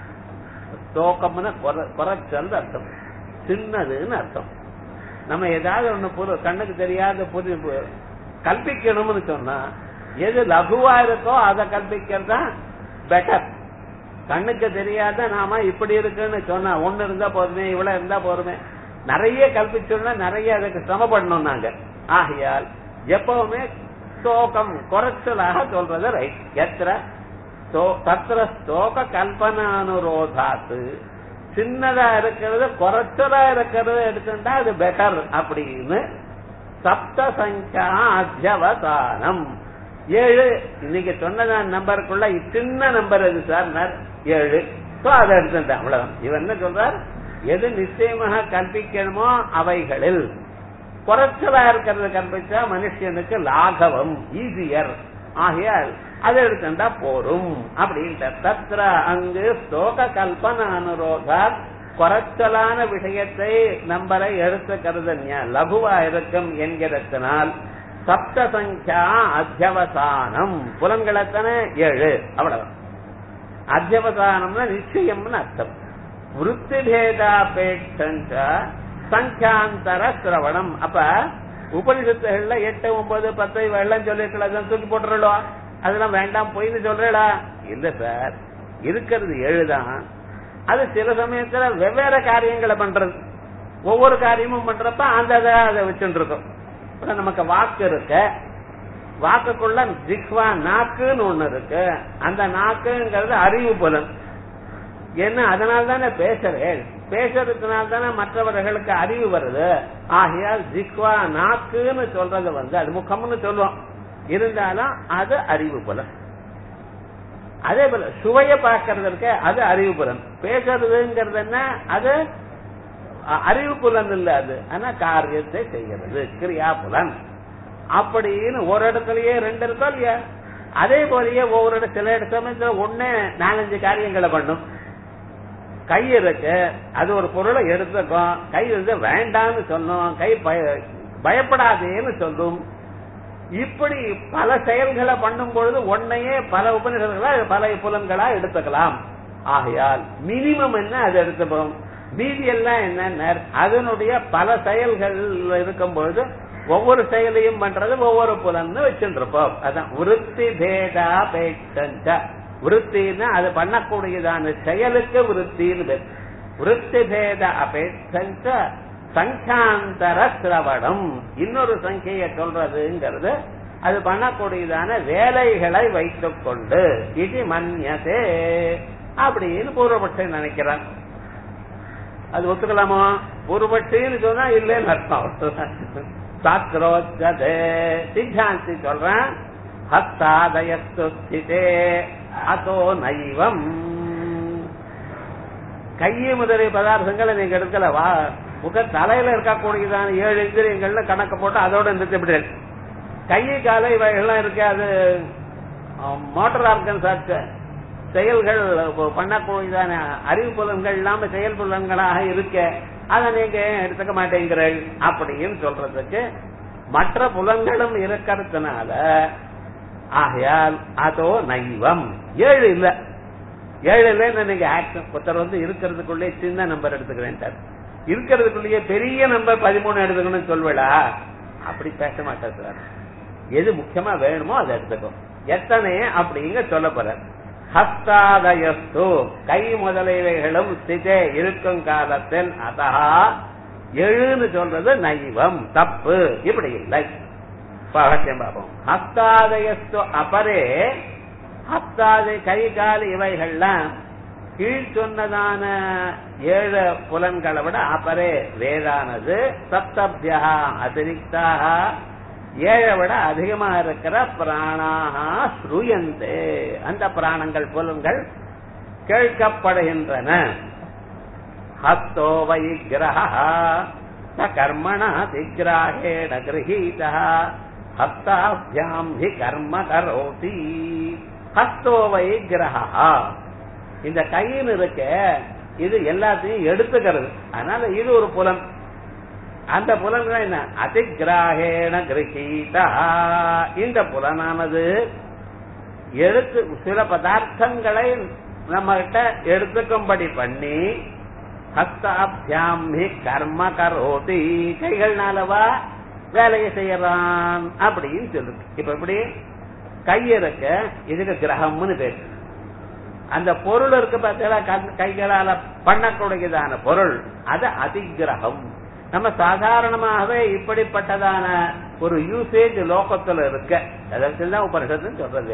Speaker 1: சோகம்னு குறைச்சல் அர்த்தம் சின்னதுன்னு அர்த்தம் நம்ம ஏதாவது ஒண்ணு புது கண்ணுக்கு தெரியாத புது கல்பிக்கணும்னு சொன்னா எது லகுவா இருக்கோ அதை கல்பிக்கிறது தான் பெட்டர் கண்ணுக்கு தெரியாத நாம இப்படி இருக்குன்னு சொன்னா ஒண்ணு இருந்தா போதுமே இவ்வளவு இருந்தா போதுமே நிறைய கல்பிச்சோம்னா நிறைய அதுக்கு சிரமப்படணும் நாங்க ஆகையால் எப்பவுமே ஸ்தோகம் குறைச்சலாக சொல்றது ரைட் எத்திர தத்திர ஸ்தோக கல்பனானுரோதாத்து சின்னதா இருக்கிறது குறைச்சலா இருக்கிறது எடுத்துட்டா அது பெட்டர் அப்படின்னு சப்த சங்கியா அத்தியவசானம் ஏழு இன்னைக்கு சொன்னதான் நம்பருக்குள்ள சின்ன நம்பர் எது சார் ஏழு சோ அதை எடுத்துட்டேன் அவ்வளவுதான் இவன் என்ன சொல்றார் எது நிச்சயமாக கற்பிக்கணுமோ அவைகளில் குறைச்சலா இருக்கிறது கற்பிச்சா மனுஷனுக்கு லாகவம் ஈஸியர் ஆகையால் அதை எடுத்துட்டா போரும் அப்படின்ட்டு தத்ர அங்கு ஸ்லோக கல்பன அனுரோதா குறைச்சலான விஷயத்தை நம்பரை எடுத்துக்கிறது லகுவா இருக்கும் என்கிறதுனால் சப்த சங்கியா அத்தியவசானம் புலன்களத்தன ஏழு அவ்வளவு அத்தியவசானம்னா நிச்சயம்னு அர்த்தம் விருத்தி பேதாபேட்ச சங்கியாந்தர சிரவணம் அப்ப உபனிஷத்துகள்ல எட்டு ஒன்பது பத்து வெள்ளம் சொல்லிருக்கலாம் தூக்கி போட்டுறோம் அதெல்லாம் வேண்டாம் பொய்னு சொல்றா இல்ல சார் இருக்கிறது ஏழுதான் அது சில சமயத்துல வெவ்வேறு காரியங்களை பண்றது ஒவ்வொரு காரியமும் பண்றப்ப அந்த அதை வச்சுட்டு இருக்கோம் நமக்கு வாக்கு இருக்கு வாக்குக்குள்ள ஜிக்வா நாக்குன்னு ஒண்ணு இருக்கு அந்த நாக்குங்கிறது அறிவு புலன் என்ன அதனால தானே பேசுறேன் பேசுறதுனால தானே மற்றவர்களுக்கு அறிவு வருது ஆகையால் ஜிக்வா நாக்குன்னு சொல்றது வந்து அது முகம்னு சொல்லுவோம் இருந்தாலும் அது அறிவு புலன் அதே போல சுவைய பார்க்கறது இருக்க அது அறிவு புலன் பேசுறதுங்கிறது என்ன அது அறிவு புலன் இல்ல அது ஆனா காரியத்தை செய்கிறது கிரியா புலன் அப்படின்னு ஒரு இடத்துலயே ரெண்டு இருக்கோ இல்லையா அதே போலயே ஒவ்வொரு இடம் சில சமயத்துல ஒண்ணு நாலஞ்சு காரியங்களை பண்ணும் கை இருக்கு அது ஒரு பொருளை எடுத்துக்கும் கை வந்து வேண்டாம்னு சொன்னோம் கை பயப்படாதேன்னு சொல்லும் இப்படி பல செயல்களை பண்ணும் பொழுது ஒன்னையே பல உபநிஷங்களா பல புலன்களா எடுத்துக்கலாம் ஆகையால் மினிமம் என்ன அது எடுத்துப்போம் மீதி எல்லாம் என்ன அதனுடைய பல செயல்கள் இருக்கும் பொழுது ஒவ்வொரு செயலையும் பண்றது ஒவ்வொரு புலன்னு வச்சுட்டு இருப்போம் அதான் விருத்தி பேதா பேச்ச விருத்தின்னா அது பண்ணக்கூடியதான செயலுக்கு விருத்தின்னு பேர் விருத்தி பேத அபேட்ச சங்காந்தர சிரவணம் இன்னொரு சங்கைய சொல்றதுங்கிறது அது பண்ணக்கூடியதான வேலைகளை வைத்துக் கொண்டு இது மன்யதே அப்படின்னு பூர்வபட்சம் நினைக்கிறான் அது ஒத்துக்கலாமா பூர்வபட்சின்னு சொன்னா இல்லைன்னு அர்த்தம் சாத்திரோச்சதே சித்தாந்தி சொல்றேன் ஹஸ்தாதயஸ்து ஸ்திதே அதோ நைவம் கையை முதலிய பதார்த்தங்களை நீங்க எடுக்கல வா முக தலையில இருக்கக்கூடியதான ஏழு இந்திரியங்கள்ல கணக்கு போட்டு அதோட நிறுத்திவிடு கையை காலை இவைகள்லாம் இருக்கு அது மோட்டர் ஆர்கன் சார்ச்ச செயல்கள் பண்ணக்கூடியதான அறிவு புலன்கள் இல்லாம செயல் புலன்களாக இருக்க அதை நீங்க ஏன் எடுத்துக்க மாட்டேங்கிறீள் அப்படின்னு சொல்றதுக்கு மற்ற புலன்களும் இருக்கிறதுனால ஆகையால் அதோ நைவம் ஏழு இல்ல ஏழு இல்ல நீங்க ஆக்ஷன் ஒருத்தர் வந்து இருக்கிறதுக்குள்ளே சின்ன நம்பர் எடுத்துக்கிறேன் இருக்கிறதுக்குள்ளேயே பெரிய நம்பர் பதிமூணு எடுத்துக்கணும்னு சொல்வேடா அப்படி பேச மாட்டார் சார் எது முக்கியமா வேணுமோ அதை எடுத்துக்கும் எத்தனை அப்படிங்க சொல்ல போற ஹஸ்தாதயஸ்து கை முதலியவைகளும் ஸ்திதே இருக்கும் காலத்தில் அதா எழுன்னு சொல்றது நைவம் தப்பு இப்படி இல்லை பகத்தியம் பார்ப்போம் ஹஸ்தாதயஸ்து அபரே ஹஸ்தாதை கை கால் இவைகள்லாம் கீழ் சொன்னதான ஏழு புலன்களை விட அபரே வேதானது சப்தபியா அதிரிக்தாக ஏழை விட அதிகமா இருக்கிற பிராணாக ஸ்ரூயந்தே அந்த பிராணங்கள் புலன்கள் கேட்கப்படுகின்றன ஹஸ்தோ வை கிரக ச கர்மண திகிராகேண கிரகீத ஹஸ்தாபியாம் ஹி கர்ம கரோதி ஹஸ்தோ வை கிரக இந்த கையில் இருக்க இது எல்லாத்தையும் எடுத்துக்கிறது அதனால இது ஒரு புலன் அந்த புலன்கள் என்ன அதிகிராகேண கிரகீதா இந்த புலனானது எடுத்து சில பதார்த்தங்களை நம்ம கிட்ட எடுத்துக்கும்படி பண்ணி ஹஸ்தாபியாம் ஹி கர்ம கரோதி கைகள்னாலவா வேலையை செய்யறான் அப்படின்னு சொல்லுது இப்ப எப்படி கை இருக்க இதுக்கு கிரகம்னு பேரு அந்த பொருள் இருக்கு பார்த்தீங்களா கைகளால பண்ணக்கூடியதான பொருள் அது அதிகிரகம் நம்ம சாதாரணமாகவே இப்படிப்பட்டதான ஒரு யூசேஜ் லோகத்துல இருக்க அதற்குதான் உபனிஷத்துன்னு சொல்றது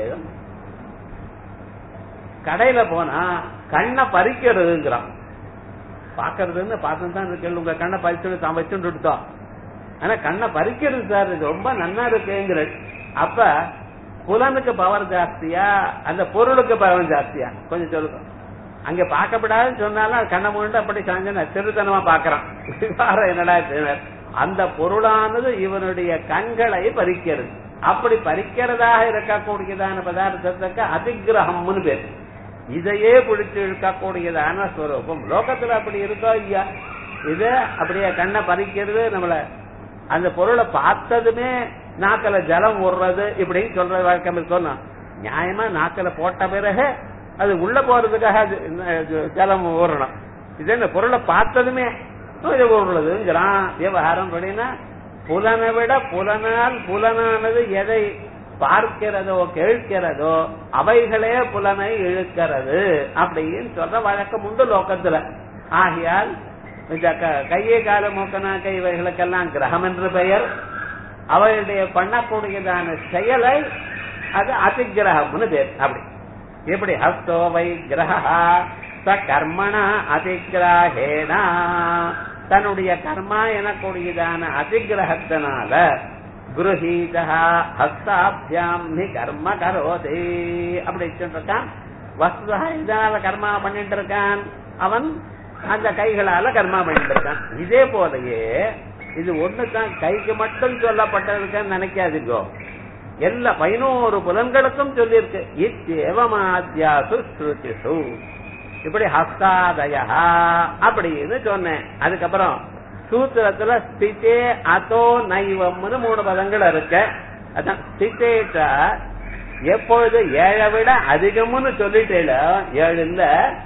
Speaker 1: கடையில போனா கண்ணை பறிக்கிறதுங்கிறான் பாக்குறதுன்னு பார்த்து தான் இருக்கு உங்க கண்ணை பறிச்சு தான் வச்சுட்டு விட்டோம் ஆனா கண்ணை பறிக்கிறது சார் இது ரொம்ப நன்னா இருக்குங்கிற அப்ப புலனுக்கு பவர் ஜாஸ்தியா அந்த பொருளுக்கு பவர் ஜாஸ்தியா கொஞ்சம் சொல்லுங்க அங்க பார்க்கப்படாதுன்னு சொன்னாலும் கண்ணை மூண்டு அப்படி சாஞ்சன சிறுத்தனமா பாக்குறான் வேற என்னடா அந்த பொருளானது இவனுடைய கண்களை பறிக்கிறது அப்படி பறிக்கிறதாக இருக்கக்கூடியதான பதார்த்தத்துக்கு அதிகிரகம்னு பேர் இதையே பிடிச்சு இருக்கக்கூடியதான ஸ்வரூபம் லோகத்துல அப்படி இருக்கோ ஐயா இது அப்படியே கண்ணை பறிக்கிறது நம்மள அந்த பொருளை பார்த்ததுமே நாக்கில ஜலம் விடுறது இப்படின்னு சொல்ற வழக்கம் இருக்கணும் நியாயமா நாக்கில போட்ட பிறகு அது உள்ள போறதுக்காக ஜலம் ஊறணும் இது என்ன பொருளை பார்த்ததுமே ஊறுறதுங்கிறான் விவகாரம் அப்படின்னா புலனை விட புலனால் புலனானது எதை பார்க்கிறதோ கேட்கிறதோ அவைகளே புலனை இழுக்கிறது அப்படின்னு சொல்ற வழக்கம் உண்டு லோக்கத்துல ஆகையால் இந்த கையை கால மூக்கனாக்க இவைகளுக்கெல்லாம் கிரகம் என்று பெயர் அவைகளுடைய பண்ணக்கூடியதான செயலை அது அதிகிரகம்னு பேர் அப்படி எப்படி ஹஸ்தோ வை கிரகா ச கர்மண அதிகிராகேனா தன்னுடைய கர்மா எனக்கூடியதான அதிகிரகத்தினால குருஹீதா ஹஸ்தாபியாம் நீ கர்ம கரோதே அப்படி சொல்லிருக்கான் வஸ்துதா இதனால கர்மா பண்ணிட்டு இருக்கான் அவன் அந்த கைகளால கர்மா பண்ணிட்டு இருக்கான் இதே போலயே இது ஒண்ணுதான் கைக்கு மட்டும் சொல்லப்பட்டிருக்கான்னு நினைக்காதீங்கோ எல்லா பதினோரு புலன்களுக்கும் சொல்லியிருக்கு இத்தேவமாத்தியாசு ஸ்ருதிசு இப்படி ஹஸ்தாதயா அப்படின்னு சொன்னேன் அதுக்கப்புறம் சூத்திரத்துல ஸ்திதே அதோ நைவம்னு மூணு பதங்கள் இருக்கு அதான் ஸ்திதேட்ட எப்பொழுது ஏழை விட அதிகம்னு சொல்லிட்டேல ஏழு இல்ல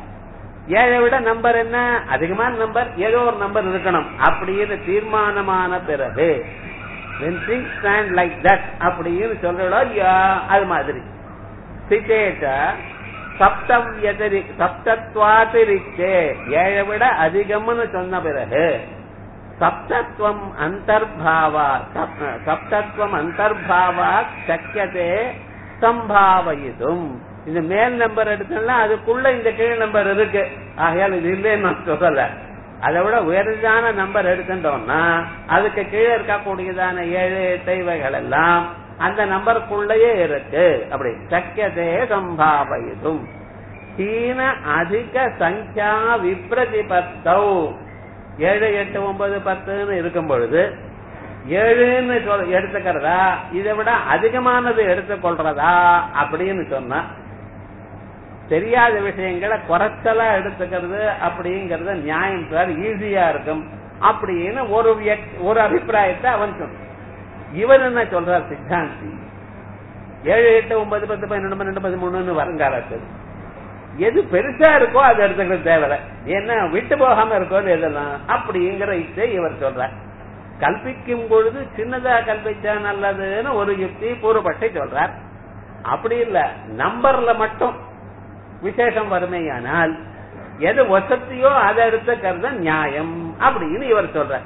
Speaker 1: ஏழை விட நம்பர் என்ன அதிகமான நம்பர் ஏதோ ஒரு நம்பர் இருக்கணும் அப்படின்னு தீர்மானமான பிறகு when things stand like that அப்படின்னு சொல்றோம் இல்லையா அது மாதிரி சித்தேட்ட சப்தம் எதிரி சப்தத்வாதிரிக்தே ஏழை விட அதிகம்னு சொன்ன பிறகு சப்தத்வம் அந்தர்பாவா சப்தத்வம் அந்தர்பாவா சக்கியதே சம்பாவயிதும் இந்த மேல் நம்பர் எடுத்தோம்னா அதுக்குள்ள இந்த கீழ் நம்பர் இருக்கு ஆகையால் இது இல்லைன்னு நான் சொல்லல அதை விட உயர்ந்தான நம்பர் எடுத்துட்டோம்னா அதுக்கு கீழே இருக்கக்கூடியதான ஏழு எட்டு இவைகள் எல்லாம் அந்த நம்பருக்குள்ளேயே இருக்கு அப்படி சக்கியதே சம்பாவயிதும் ஹீன அதிக சங்கியா விப்ரதிபத்தௌ ஏழு எட்டு ஒன்பது பத்துன்னு இருக்கும் பொழுது ஏழுன்னு சொல் எடுத்துக்கிறதா இதை விட அதிகமானது எடுத்துக்கொள்றதா அப்படின்னு சொன்னா தெரியாத விஷயங்களை குறைச்சலா எடுத்துக்கிறது அப்படிங்கறது நியாயம் சார் ஈஸியா இருக்கும் அப்படின்னு ஒரு வியக்- ஒரு அபிப்பிராயத்தை அவன் சொன்னான் இவன் என்ன சொல்றார் சித்தாந்தி ஏழு எட்டு ஒன்பது பத்து பதினொன்று பன்னெண்டு பதிமூணுன்னு வருங்காலத்தில் எது பெருசா இருக்கோ அது எடுத்துக்கிறது தேவையில்ல ஏன்னா விட்டு போகாம இருக்கோ எதெல்லாம் அப்படிங்கிற இச்சை இவர் சொல்றார் கல்பிக்கும் பொழுது சின்னதா கல்பிச்சா நல்லதுன்னு ஒரு யுக்தி பூர்வப்பட்டை சொல்றார் அப்படி இல்ல நம்பர்ல மட்டும் விசேஷம் வறுமையானால் எது வசதியோ அதை எடுத்துக்கிறது நியாயம் அப்படின்னு இவர் சொல்றார்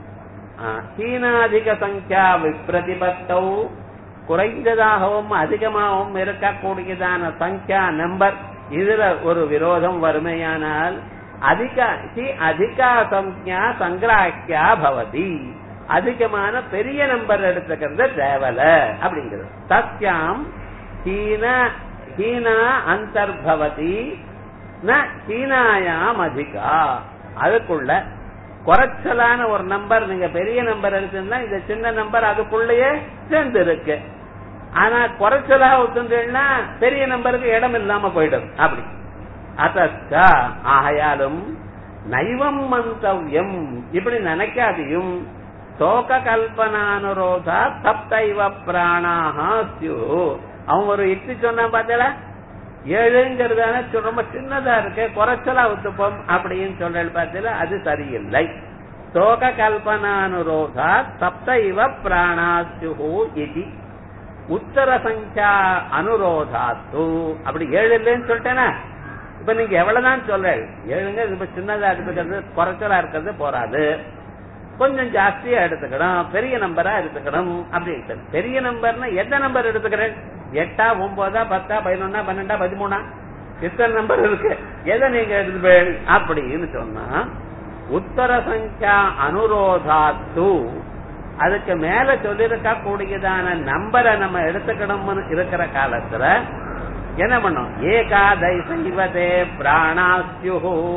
Speaker 1: ஹீனாதிக சங்கியா விப்ரதிபத்தௌ குறைந்ததாகவும் அதிகமாகவும் இருக்கக்கூடியதான சங்கியா நம்பர் இதுல ஒரு விரோதம் வறுமையானால் அதிக ஹி அதிகா சங்கியா சங்கிராக்கியா பவதி அதிகமான பெரிய நம்பர் எடுத்துக்கிறது தேவல அப்படிங்கிறது தஸ்யாம் ஹீன ஹீனா அந்தர்பவதி ந ஹீனாயாம் அதிகா அதுக்குள்ள குறைச்சலான ஒரு நம்பர் நீங்க பெரிய நம்பர் எடுத்தீங்கன்னா இந்த சின்ன நம்பர் அதுக்குள்ளேயே சேர்ந்து இருக்கு ஆனா குறைச்சலா ஒத்துந்தீங்கன்னா பெரிய நம்பருக்கு இடம் இல்லாம போயிடும் அப்படி அத்தா ஆகையாலும் நைவம் மந்தவ்யம் இப்படி நினைக்காதையும் சோக கல்பனானுரோதா தப்தைவ பிராணாக ஸ்யு அவங்க ஒரு யுக்தி சொன்னா பார்த்தல ஏழுங்கிறதான சொ- ரொம்ப சின்னதா இருக்கு குறைச்சலா ஒத்துப்போம் அப்படின்னு சொல்றது பார்த்தல அது சரியில்லை சோக கல்பனானுரோதா சப்தைவ பிராணாஸ்யு இது உத்தர சங்கியா அனுரோதாத்து அப்படி ஏழு இல்லைன்னு சொல்லிட்டேனா இப்ப நீங்க எவ்வளவுதான் சொல்ற ஏழுங்க இப்ப சின்னதா இருக்கிறது குறைச்சலா இருக்கிறது போறாது கொஞ்சம் ஜாஸ்தியா எடுத்துக்கணும் பெரிய நம்பரா எடுத்துக்கணும் அப்படின்னு பெரிய நம்பர்னா எந்த நம்பர் எடுத்துக்கிறேன் எட்டா ஒன்பதா பத்தா பதினொன்னா பன்னெண்டா பதிமூணா எத்தனை நம்பர் இருக்கு எதை நீங்க எடுத்துப்பேன் அப்படின்னு சொன்னா உத்தர சங்கியா அனுரோதாத்து அதுக்கு மேல சொல்லிருக்க கூடியதான நம்பரை நம்ம எடுத்துக்கணும்னு இருக்கிற காலத்துல என்ன பண்ணும் ஏகாதைசைவதே பிராணாஸ்யு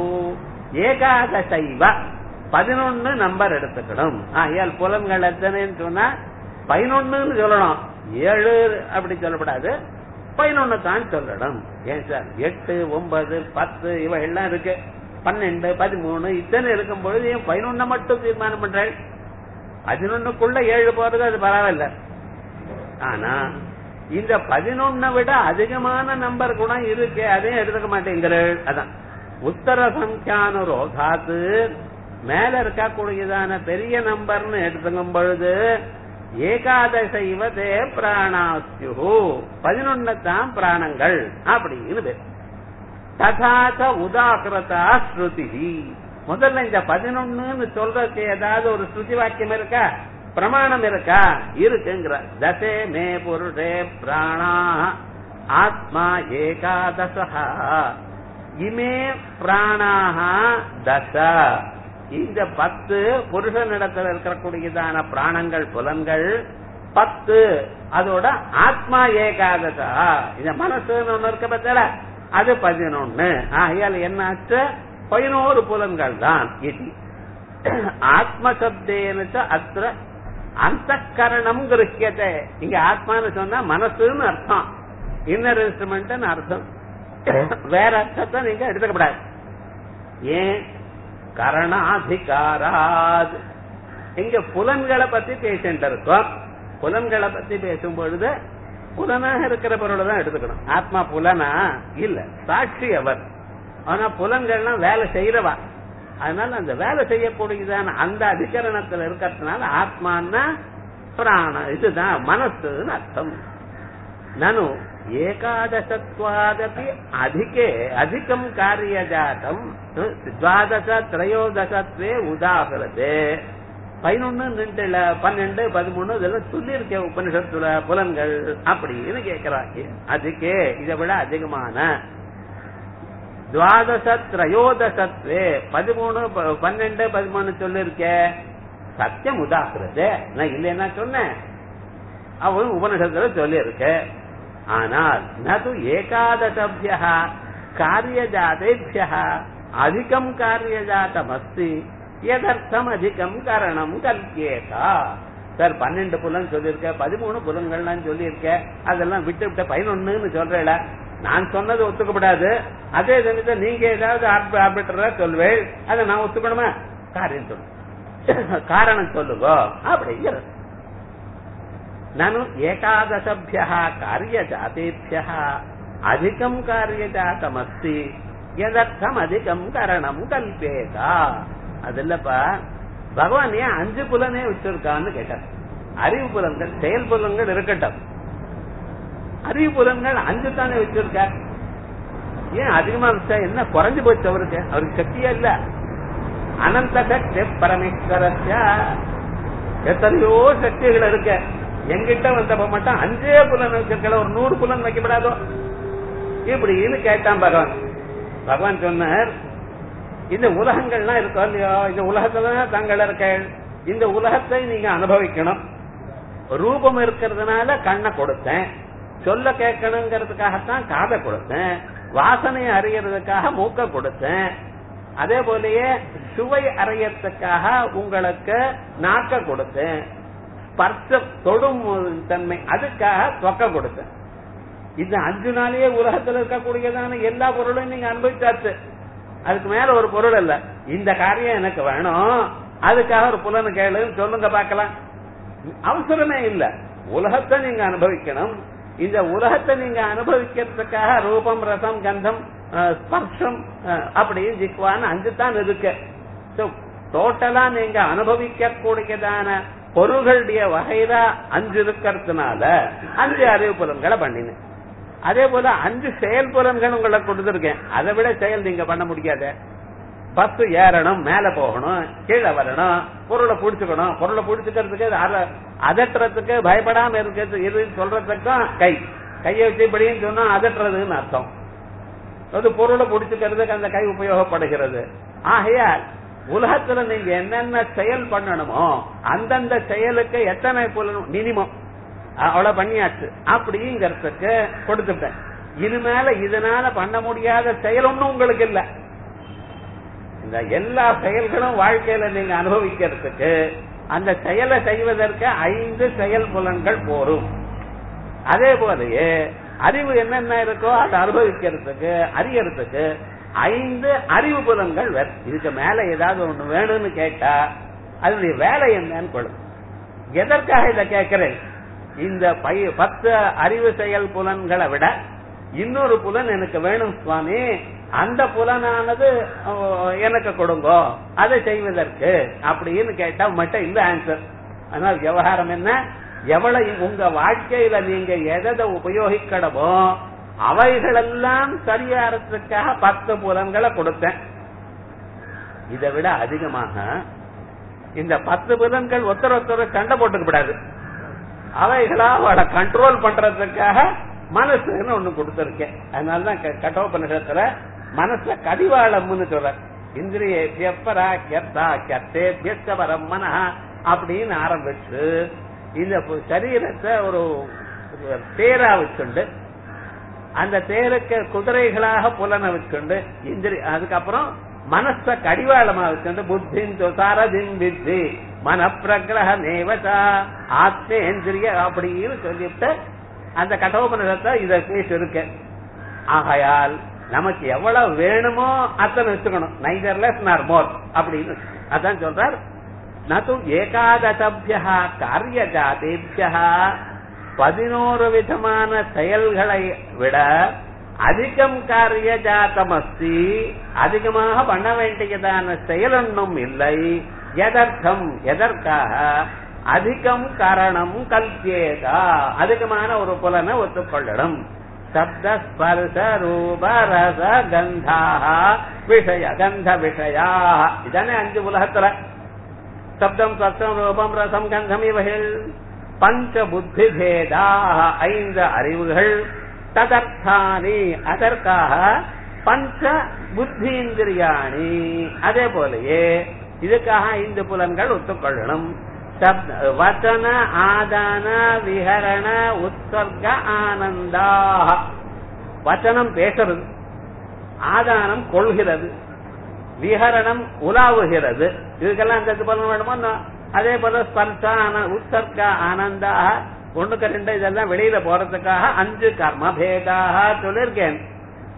Speaker 1: ஏகாதசைவ பதினொன்னு நம்பர் எடுத்துக்கணும் ஆகையால் புலன்கள் எத்தனைன்னு சொன்னா பதினொன்னுன்னு சொல்லணும் ஏழு அப்படி சொல்லப்படாது பதினொன்னு தான் சொல்லணும் ஏன் சார் எட்டு ஒன்பது பத்து இவை எல்லாம் இருக்கு பன்னெண்டு பதிமூணு இத்தனை இருக்கும் பொழுது ஏன் பதினொன்ன மட்டும் தீர்மானம் பண்றேன் பதினொன்னுக்குள்ள ஏழு போறது அது பரவாயில்ல ஆனா இந்த பதினொன்ன விட அதிகமான நம்பர் கூட இருக்கு அதையும் எடுத்துக்க மாட்டேங்கிற அதான் உத்தர சங்கியானு ரோகாத்து மேல இருக்கக்கூடியதான பெரிய நம்பர்னு எடுத்துக்கும் பொழுது ஏகாதச இவதே பிராணாஸ்யு பதினொன்னு தான் பிராணங்கள் அப்படின்னு பேர் ததாச்ச உதாகிருதா ஸ்ருதி முதல்ல இந்த பதினொன்னுன்னு சொல்றதுக்கு ஏதாவது ஒரு ஸ்ருதி வாக்கியம் இருக்கா பிரமாணம் இருக்கா இருக்குங்கிற தசே மே புருஷே பிராணா ஆத்மா ஏகாதசா இமே பிராணாக தச இந்த பத்து புருஷனிடத்தில் இருக்கக்கூடியதான பிராணங்கள் புலன்கள் பத்து அதோட ஆத்மா ஏகாதசா இந்த மனசுன்னு ஒண்ணு இருக்க பத்தல அது பதினொன்னு ஆகையால் என்னாச்சு பதினோரு புலன்கள் தான் இது ஆத்மசப்தேன அத்திர அந்த கரணம் கிருக்கியத்தை இங்க ஆத்மான்னு சொன்னா மனசுன்னு அர்த்தம் இன்னர் இன்ஸ்ட்ருமெண்ட் அர்த்தம் வேற அர்த்தத்தை நீங்க எடுத்துக்கப்படாது ஏன் கரணாதிகாராத் இங்க புலன்களை பத்தி பேசிட்டு இருக்கோம் புலன்களை பத்தி பேசும் பொழுது புலனாக இருக்கிற பொருளை தான் எடுத்துக்கணும் ஆத்மா புலனா இல்ல சாட்சி அவர் ஆனா புலன்கள்லாம் வேலை செய்யறவா அதனால அந்த வேலை செய்யக்கூடியதான அந்த அதிகரணத்துல இருக்கிறதுனால ஆத்மான்னா பிராண இதுதான் மனசுன்னு அர்த்தம் நனு ஏகாதசத்வாதபி அதிகே அதிகம் காரியஜாத்தம் துவாதச திரையோதசத்வே உதாகிறது பதினொன்னு ரெண்டுல பன்னெண்டு பதிமூணு இதெல்லாம் சொல்லியிருக்கேன் உபனிஷத்துல புலன்கள் அப்படின்னு கேட்கிறாங்க அதுக்கே இதை விட அதிகமான துவாதச திரையோதசத்வே பதிமூணு ப- பன்னெண்டு பதிமூணு சொல்லிருக்கே சத்தியம் உதாகிறது நான் இல்லைன்னா சொன்னேன் அவன் உபனிஷத்துல சொல்லியிருக்கு ஆனால் நது ஏகாதசபிய காரியஜாதேபிய அதிகம் காரியஜாத்தம் அஸ்தி எதர்த்தம் அதிகம் காரணம் கல்பியேதா சார் பன்னெண்டு புலன் சொல்லியிருக்க பதிமூணு புலன்கள்லாம் சொல்லியிருக்க அதெல்லாம் விட்டு விட்ட பதினொன்னுன்னு சொல்றேல நான் சொன்னது ஒத்துக்கப்படாது அதே சமயத்தை நீங்க ஏதாவது ஆர்பிட்டரா சொல்வேன் அதை நான் ஒத்துக்கணுமா காரியம் சொல்லு காரணம் சொல்லுங்கோ அப்படிங்கிறது நனு ஏகாதசபியா காரிய ஜாத்தேபியா அதிகம் காரிய ஜாத்தமஸ்தி எதர்த்தம் அதிகம் கரணம் கல்பேதா அது இல்லப்பா பகவான் ஏன் அஞ்சு புலனே வச்சிருக்கான்னு கேட்டார் அறிவு புலன்கள் செயல் புலன்கள் இருக்கட்டும் அறிவு புலன்கள் அஞ்சு தானே வச்சிருக்கார் ஏன் அதிகமா வச்சா என்ன குறைஞ்சு போச்சு அவருக்கு அவருக்கு சக்தியா இல்ல அனந்த சக்தி பரமேஸ்வரஸ்ய எத்தனையோ சக்திகள் இருக்க எங்கிட்ட வந்தப்ப மட்டும் அஞ்சே புலன் வச்சிருக்கல ஒரு நூறு புலன் வைக்கப்படாதோ இப்படின்னு கேட்டான் பகவான் பகவான் சொன்னார் இந்த உலகங்கள்லாம் இருக்கோ இல்லையோ இந்த உலகத்துல தாங்கள் இருக்க இந்த உலகத்தை நீங்க அனுபவிக்கணும் ரூபம் இருக்கிறதுனால கண்ணை கொடுத்தேன் சொல்ல கேட்கணுங்கிறதுக்காகத்தான் காதை கொடுத்தேன் வாசனை அறியறதுக்காக மூக்க கொடுத்தேன் அதே போலயே சுவை அறியறதுக்காக உங்களுக்கு நாக்க கொடுத்தேன் ஸ்பர்ச தொடும் தன்மை அதுக்காக தொக்க கொடுத்தேன் இந்த அஞ்சு நாளையே உலகத்துல இருக்கக்கூடியதான எல்லா பொருளையும் நீங்க அனுபவிச்சாச்சு அதுக்கு மேல ஒரு பொருள் இல்ல இந்த காரியம் எனக்கு வேணும் அதுக்காக ஒரு புலனு கேளுன்னு சொல்லுங்க பார்க்கலாம் அவசரமே இல்ல உலகத்தை நீங்க அனுபவிக்கணும் இந்த உலகத்தை நீங்க அனுபவிக்கிறதுக்காக ரூபம் ரசம் கந்தம் அஹ், ஸ்பர்ஷம் அஹ், அப்படி ஜிக்வான்னு அஞ்சு தான் இருக்கு டோட்டலா நீங்க அனுபவிக்க கூடியதான பொருள்களுடைய வகையில அஞ்சு இருக்கிறதுனால அஞ்சு அறிவு புலன்களை பண்ணினேன் அதே போல அஞ்சு செயல் புலன்கள் உங்களுக்கு கொடுத்துருக்கேன் அதை விட செயல் நீங்க பண்ண முடியாது பஸ் ஏறணும் மேல போகணும் கீழே வரணும் பொருளை புடிச்சுக்கணும் பொருளை புடிச்சுக்கிறதுக்கு அத- அதட்டுறதுக்கு பயப்படாம இருக்கிறது இது சொல்றதுக்கும் கை கையை வச்சு இப்படின்னு சொன்னா அதட்டுறதுன்னு அர்த்தம் அது பொருளை புடிச்சுக்கிறதுக்கு அந்த கை உபயோகப்படுகிறது ஆகையால் உலகத்துல நீங்க என்னென்ன செயல் பண்ணணுமோ அந்தந்த செயலுக்கு எத்தனை புலன் மினிமம் அவ்வளவு பண்ணியாச்சு அப்படிங்கறதுக்கு கொடுத்துட்டேன் இனிமேல இதனால பண்ண முடியாத செயல் ஒண்ணும் உங்களுக்கு இல்ல இந்த எல்லா செயல்களும் வாழ்க்கையில நீங்க அனுபவிக்கிறதுக்கு அந்த செயலை செய்வதற்கு ஐந்து செயல் புலன்கள் போரும் அதே போலயே அறிவு என்னென்ன இருக்கோ அதை அனுபவிக்கிறதுக்கு அறியறதுக்கு ஐந்து அறிவு புலன்கள் வேற. இதுக்கு மேல ஏதாவது ஒண்ணு வேணும்னு கேட்டா அதனுடைய வேலை என்னன்னு கொள்ளும் எதற்காக இதை கேட்கிறேன் இந்த பை பத்து அறிவு செயல் புலன்களை விட இன்னொரு புலன் எனக்கு வேணும் சுவாமி அந்த புலனானது அஹ், எனக்கு கொடுங்கோ அதை செய்வதற்கு அப்படின்னு கேட்டா மட்டும் இல்ல ஆன்சர் ஆனால் விவகாரம் என்ன எவ்வளவு உங்க வாழ்க்கையில நீங்க எதை உபயோகிக்கணுமோ அவைகளெல்லாம் சரியாறதுக்காக பத்து புலன்களை கொடுத்தேன் இதை விட அதிகமாக இந்த பத்து புலன்கள் ஒருத்தர் ஒருத்தர் சண்டை போட்டுக்க கூடாது அவைகளா அவளை கண்ட்ரோல் பண்றதுக்காக மனசுன்னு ஒண்ணு கொடுத்திருக்கேன் அதனாலதான் கட்டோபனிஷத்துல மனச கடிவாளம்னு சொல்ற இந்திரிய எப்பரா கெத்தா கெத்தே பேச்சவரம் மனஹா அப்படின்னு ஆரம்பிச்சு இந்த பு- சரீரத்தை ஒரு ஒரு தேரா வச்சுண்டு அந்த தேருக்கு குதிரைகளாக புலனை வச்சுண்டு இந்திரி அதுக்கப்புறம் மனச கடிவாளமா வச்சுண்டு புத்தின் சாரதின் வித்தி மனப்பிரகிரக நேவதா ஆத்மேந்திரிய அப்படின்னு சொல்லிட்டு அந்த கட்டோபனிடத்தை இத பேசிருக்க ஆகையால் நமக்கு எவ்வளவு வேணுமோ அத்தனை வச்சுக்கணும் நைதர் லெஸ் நார் மோர் அப்படின்னு அதான் சொல்றார் நது ஏகாதசபியா காரிய ஜாதேபியா பதினோரு விதமான செயல்களை விட அதிகம் காரிய ஜாத்தமஸ்தி அதிகமாக பண்ண வேண்டியதான செயல் ஒன்றும் இல்லை எதர்த்தம் எதற்காக அதிகம் காரணம் கல்பியேதா அதிகமான ஒரு புலனை ஒத்துக்கொள்ளணும் சப்த ஸ்பர்ச ரூப ரச கந்தா விஷய கந்த விஷயா இதானே அஞ்சு உலகத்துல சப்தம் சப்தம் ரூபம் ரசம் கந்தம் இவைகள் பஞ்ச புத்தி பேதா ஐந்து அறிவுகள் ததர்த்தானி அதற்காக பஞ்ச புத்தீந்திரியாணி அதே போலயே இதுக்காக ஐந்து புலன்கள் ஒத்துக்கொள்ளணும் சப்த வச்சன ஆதான விஹரண உத்சர்க ஆனந்தா வச்சனம் பேசுறது ஆதானம் கொள்கிறது விஹரணம் உலாவுகிறது இதுக்கெல்லாம் அந்த பலன் வேணுமோ நான் அதே போல ஸ்பர்சா ஆன- உற்சர்க ஆனந்தா ஒண்ணுக்கு ரெண்டு இதெல்லாம் வெளியில போறதுக்காக அஞ்சு கர்ம பேதாக சொல்லியிருக்கேன்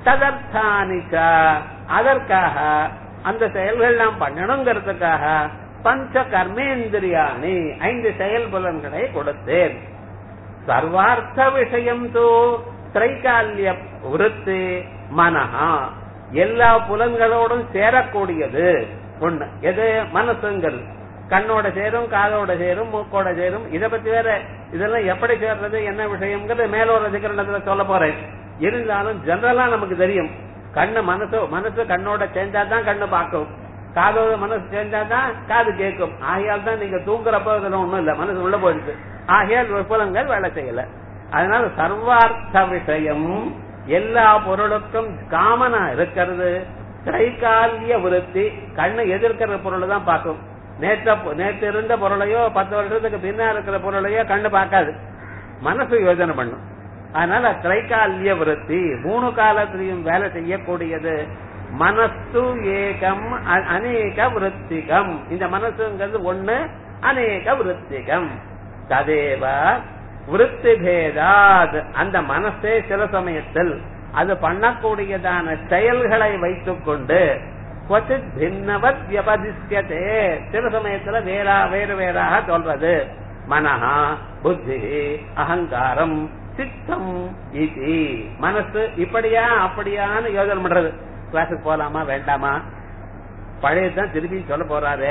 Speaker 1: ததர்த்தானிச்ச அதற்காக அந்த செயல்கள் நாம் பண்ணணுங்கிறதுக்காக பஞ்ச கர்மேந்திரியாணி ஐந்து செயல் புலன்களை கொடுத்தேன் சர்வார்த்த விஷயம் தூ திரைகால்ய விருத்தி மனஹா எல்லா புலன்களோடும் சேரக்கூடியது ஒண்ணு எது மனசுங்கிறது கண்ணோட சேரும் காதோட சேரும் மூக்கோட சேரும் இத பத்தி வேற இதெல்லாம் எப்படி சேர்றது என்ன விஷயம்ங்கிறது மேலோட சிக்கரணத்துல சொல்ல போறேன் இருந்தாலும் ஜெனரலா நமக்கு தெரியும் கண்ணு மனசு மனசு கண்ணோட சேர்ந்தாதான் கண்ணு பார்க்கும் காதோட மனசு சேர்ந்தாதான் காது கேட்கும் ஆகையால் தான் நீங்க தூங்குறப்ப இதுல ஒண்ணும் இல்ல மனசு உள்ள போயிடுச்சு ஆகையால் விபலங்கள் வேலை செய்யல அதனால சர்வார்த்த விஷயம் எல்லா பொருளுக்கும் காமனா இருக்கிறது திரைகாலிய விருத்தி கண்ணு எதிர்க்கிற பொருளை தான் பார்க்கும் நேற்ற நேற்று இருந்த பொருளையோ பத்து வருஷத்துக்கு பின்னா இருக்கிற பொருளையோ கண்ணு பார்க்காது மனசு யோஜனை பண்ணும் அதனால திரைகாலிய விருத்தி மூணு காலத்திலையும் வேலை செய்யக்கூடியது மனசு ஏகம் அ- அநேக விருத்திகம் இந்த மனசுங்கிறது ஒண்ணு அநேக விருத்திகம் ததேவ விருத்தி பேதாத் அந்த மனசே சில சமயத்தில் அது பண்ணக்கூடியதான செயல்களை வைத்துக் கொண்டு கொச்சித் பின்னவத் வியபதிஷ்யதே சில சமயத்துல வேறா வேறு வேறாக சொல்றது மனஹா புத்தி அகங்காரம் சித்தம் இது மனசு இப்படியா அப்படியான்னு யோசனை பண்றது கிளாஸுக்கு போலாமா வேண்டாமா பழையதான் திருப்பி சொல்ல போறாரு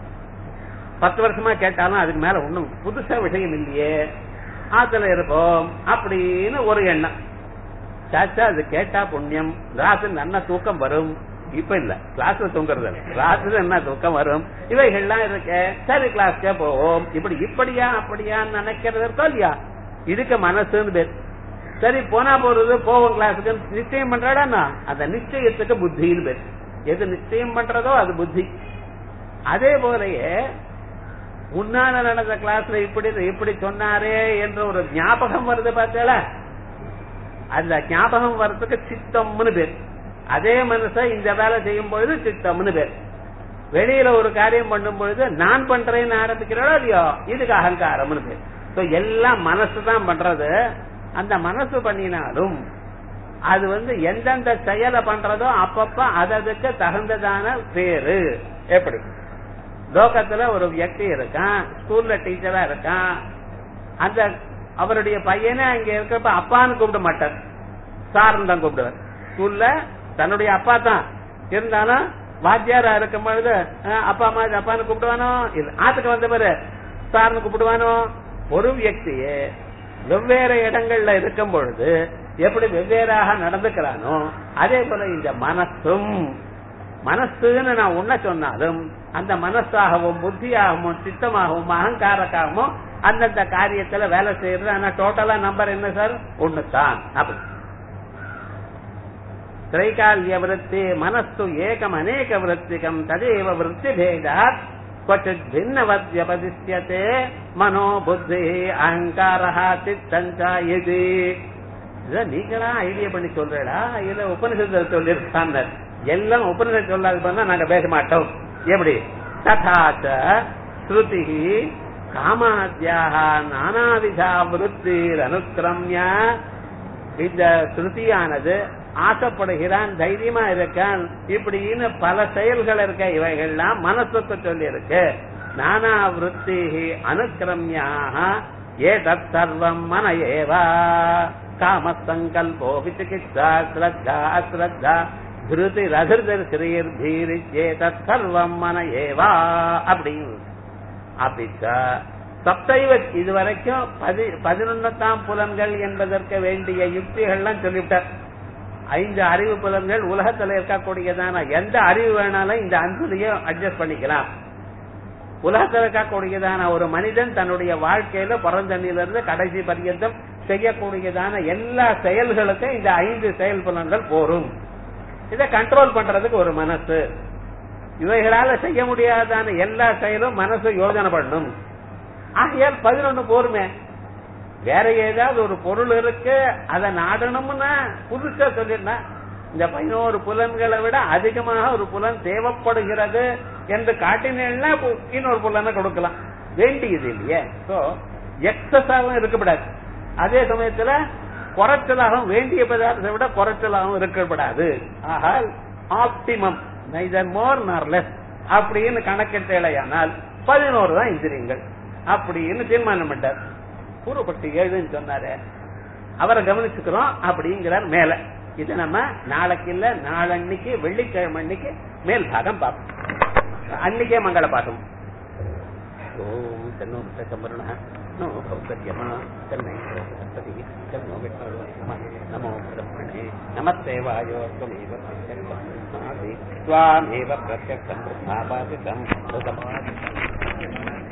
Speaker 1: பத்து வருஷமா கேட்டாலும் அதுக்கு மேல ஒண்ணும் புதுசா விஷயம் இல்லையே ஆத்துல இருப்போம் அப்படின்னு ஒரு எண்ணம் சாச்சா அது கேட்டா புண்ணியம் ராத்திரி நல்ல தூக்கம் வரும் இப்ப இல்ல கிளாஸ்ல தூங்குறது இல்ல. ராத்திரி என்ன தூக்கம் வரும் இவைகள்லாம் இருக்க சரி கிளாஸ்க்கே போவோம் இப்படி இப்படியா அப்படியா நினைக்கிறது இருக்கோ இல்லையா இதுக்கு மனசுன்னு பேர் சரி போனா போறது போவோம் கிளாஸுக்கு நிச்சயம் பண்றாடா அந்த நிச்சயத்துக்கு புத்தின்னு பேர் எது நிச்சயம் பண்றதோ அது புத்தி அதே போலயே முன்னால நடந்த கிளாஸ்ல இப்படி இப்படி சொன்னாரே என்ற ஒரு ஞாபகம் வருது பார்த்தேல அந்த ஞாபகம் வர்றதுக்கு சித்தம்னு பேர் அதே மனச இந்த வேலை செய்யும் பொழுது சித்தம்னு பேர் வெளியில ஒரு காரியம் பண்ணும் பொழுது நான் பண்றேன்னு ஆரம்பிக்கிறோம் இல்லையோ இதுக்கு அகங்காரம்னு பேர் So, எல்லாம் மனசு தான் பண்றது அந்த மனசு பண்ணினாலும் அது வந்து எந்தெந்த செயலை பண்றதோ அப்பப்ப அததுக்கு தகுந்ததான பேரு எப்படி லோகத்துல ஒரு வியக்தி இருக்கான் ஸ்கூல்ல டீச்சரா இருக்கான் அந்த அவருடைய பையனை அங்க இருக்கிறப்ப அப்பான்னு கூப்பிட மாட்டார் சார்னு தான் கூப்பிடுவார் ஸ்கூல்ல தன்னுடைய அப்பா தான் இருந்தாலும் வாத்தியாரா இருக்கும் பொழுது அஹ், அப்பா அம்மா இது அப்பான்னு கூப்பிடுவானோ இல்ல ஆத்துக்கு வந்த பிறகு சார்னு கூப்பிடுவானோ ஒரு வியக்தியே வெவ்வேறு இடங்கள்ல இருக்கும் பொழுது எப்படி வெவ்வேறாக நடந்துக்கிறானோ அதே போல இந்த மனசும் மனசுன்னு நான் உன்ன சொன்னாலும் அந்த மனசாகவும் புத்தியாகவும் சித்தமாகவும் அகங்காரக்காகவும் அந்தந்த காரியத்துல வேலை செய்யறது ஆனா டோட்டலா நம்பர் என்ன சார் ஒண்ணுதான் அப்படி त्रैकाल्य वृत्ति मनस्सु एकम अनेक वृत्तिकम तदेव वृत्ति भेदात् क्वचित् भिन्नवद् व्यपदिश्यते मनो बुद्धि अहङ्कारः चित्तञ्च இது இத நீங்களா ஐடியா பண்ணி சொல்றடா இல்ல உபனிஷத்துல சொல்லிருக்காங்க எல்லாம் உபனிஷத் சொல்லாது பண்ணா நாங்க பேச மாட்டோம் எப்படி ததாச்ச ஸ்ருதி காமாத்யாக நானாவிதா விருத்திர் அனுக்கிரமிய இந்த ஸ்ருதியானது ஆசைப்படுகிறான் தைரியமா இருக்கான் இப்படின்னு பல செயல்கள் இருக்க இவைகள்லாம் மனசுக்கு சொல்லி இருக்கு நானா விருத்தி அனுக்கிரமியாக ஏதத் சர்வம் மன ஏவா காமசங்கல்போ விசிகிச்சா ஸ்ரத்தா அஸ்ரத்தா திருதி ரகிருதர் ஸ்ரீர் தீரி ஏதத் சர்வம் மன ஏவா அப்படின்னு அப்படிச்சா சப்தைவ இதுவரைக்கும் பதி பதினொன்னத்தாம் புலன்கள் என்பதற்கு வேண்டிய யுக்திகள்லாம் சொல்லிவிட்டார் ஐந்து அறிவு புலன்கள் உலகத்துல இருக்கக்கூடியதான எந்த அறிவு வேணாலும் இந்த அஞ்சுலையும் அட்ஜஸ்ட் பண்ணிக்கலாம் உலகத்தில் இருக்கக்கூடியதான ஒரு மனிதன் தன்னுடைய வாழ்க்கையில பிறந்தண்ணிலிருந்து கடைசி பரியந்தம் செய்யக்கூடியதான எல்லா செயல்களுக்கும் இந்த ஐந்து செயல் புலன்கள் போரும் இதை கண்ட்ரோல் பண்றதுக்கு ஒரு மனசு இவைகளால செய்ய முடியாதான எல்லா செயலும் மனசு யோஜனை பண்ணும் ஆகையால் பதினொன்னு போருமே வேற ஏதாவது ஒரு பொருள் இருக்கு அதை நாடணும்னா புதுசா சொல்லிருந்தா இந்த பதினோரு புலன்களை விட அதிகமாக ஒரு புலன் தேவைப்படுகிறது என்று காட்டினேன்னா இன்னொரு புலனை கொடுக்கலாம் வேண்டியது இல்லையே சோ எக்ஸஸாகவும் இருக்கக்கூடாது அதே சமயத்துல குறைச்சலாகவும் வேண்டிய பதார்த்தத்தை விட குறைச்சலாகவும் இருக்கக்கூடாது ஆக ஆப்டிமம் நைதர் மோர் நார் லெஸ் அப்படின்னு கணக்கிட்டேலையானால் பதினோரு தான் இந்திரியங்கள் அப்படின்னு தீர்மானம் பண்ணார் பூர்வப்பட்டு ஏழுன்னு சொன்னாரு அவரை கவனிச்சுக்கிறோம் அப்படிங்கிறார் மேல இது நம்ம நாளைக்கு இல்ல நாளன்னைக்கு வெள்ளிக்கிழமை அன்னைக்கு மேல் பாகம் பார்ப்போம் அன்னைக்கே மங்கள பாட்டம் ஓம் தன்னோ சம்பரண நோ சௌகரியமா தன்னை சரஸ்வதி தன்னோ விஷ்ணு நமோ பிரம்மணே நமஸ்தேவாயோ त्वमेव प्रत्यक्षं स्वामेव प्रत्यक्षं प्रभावादितं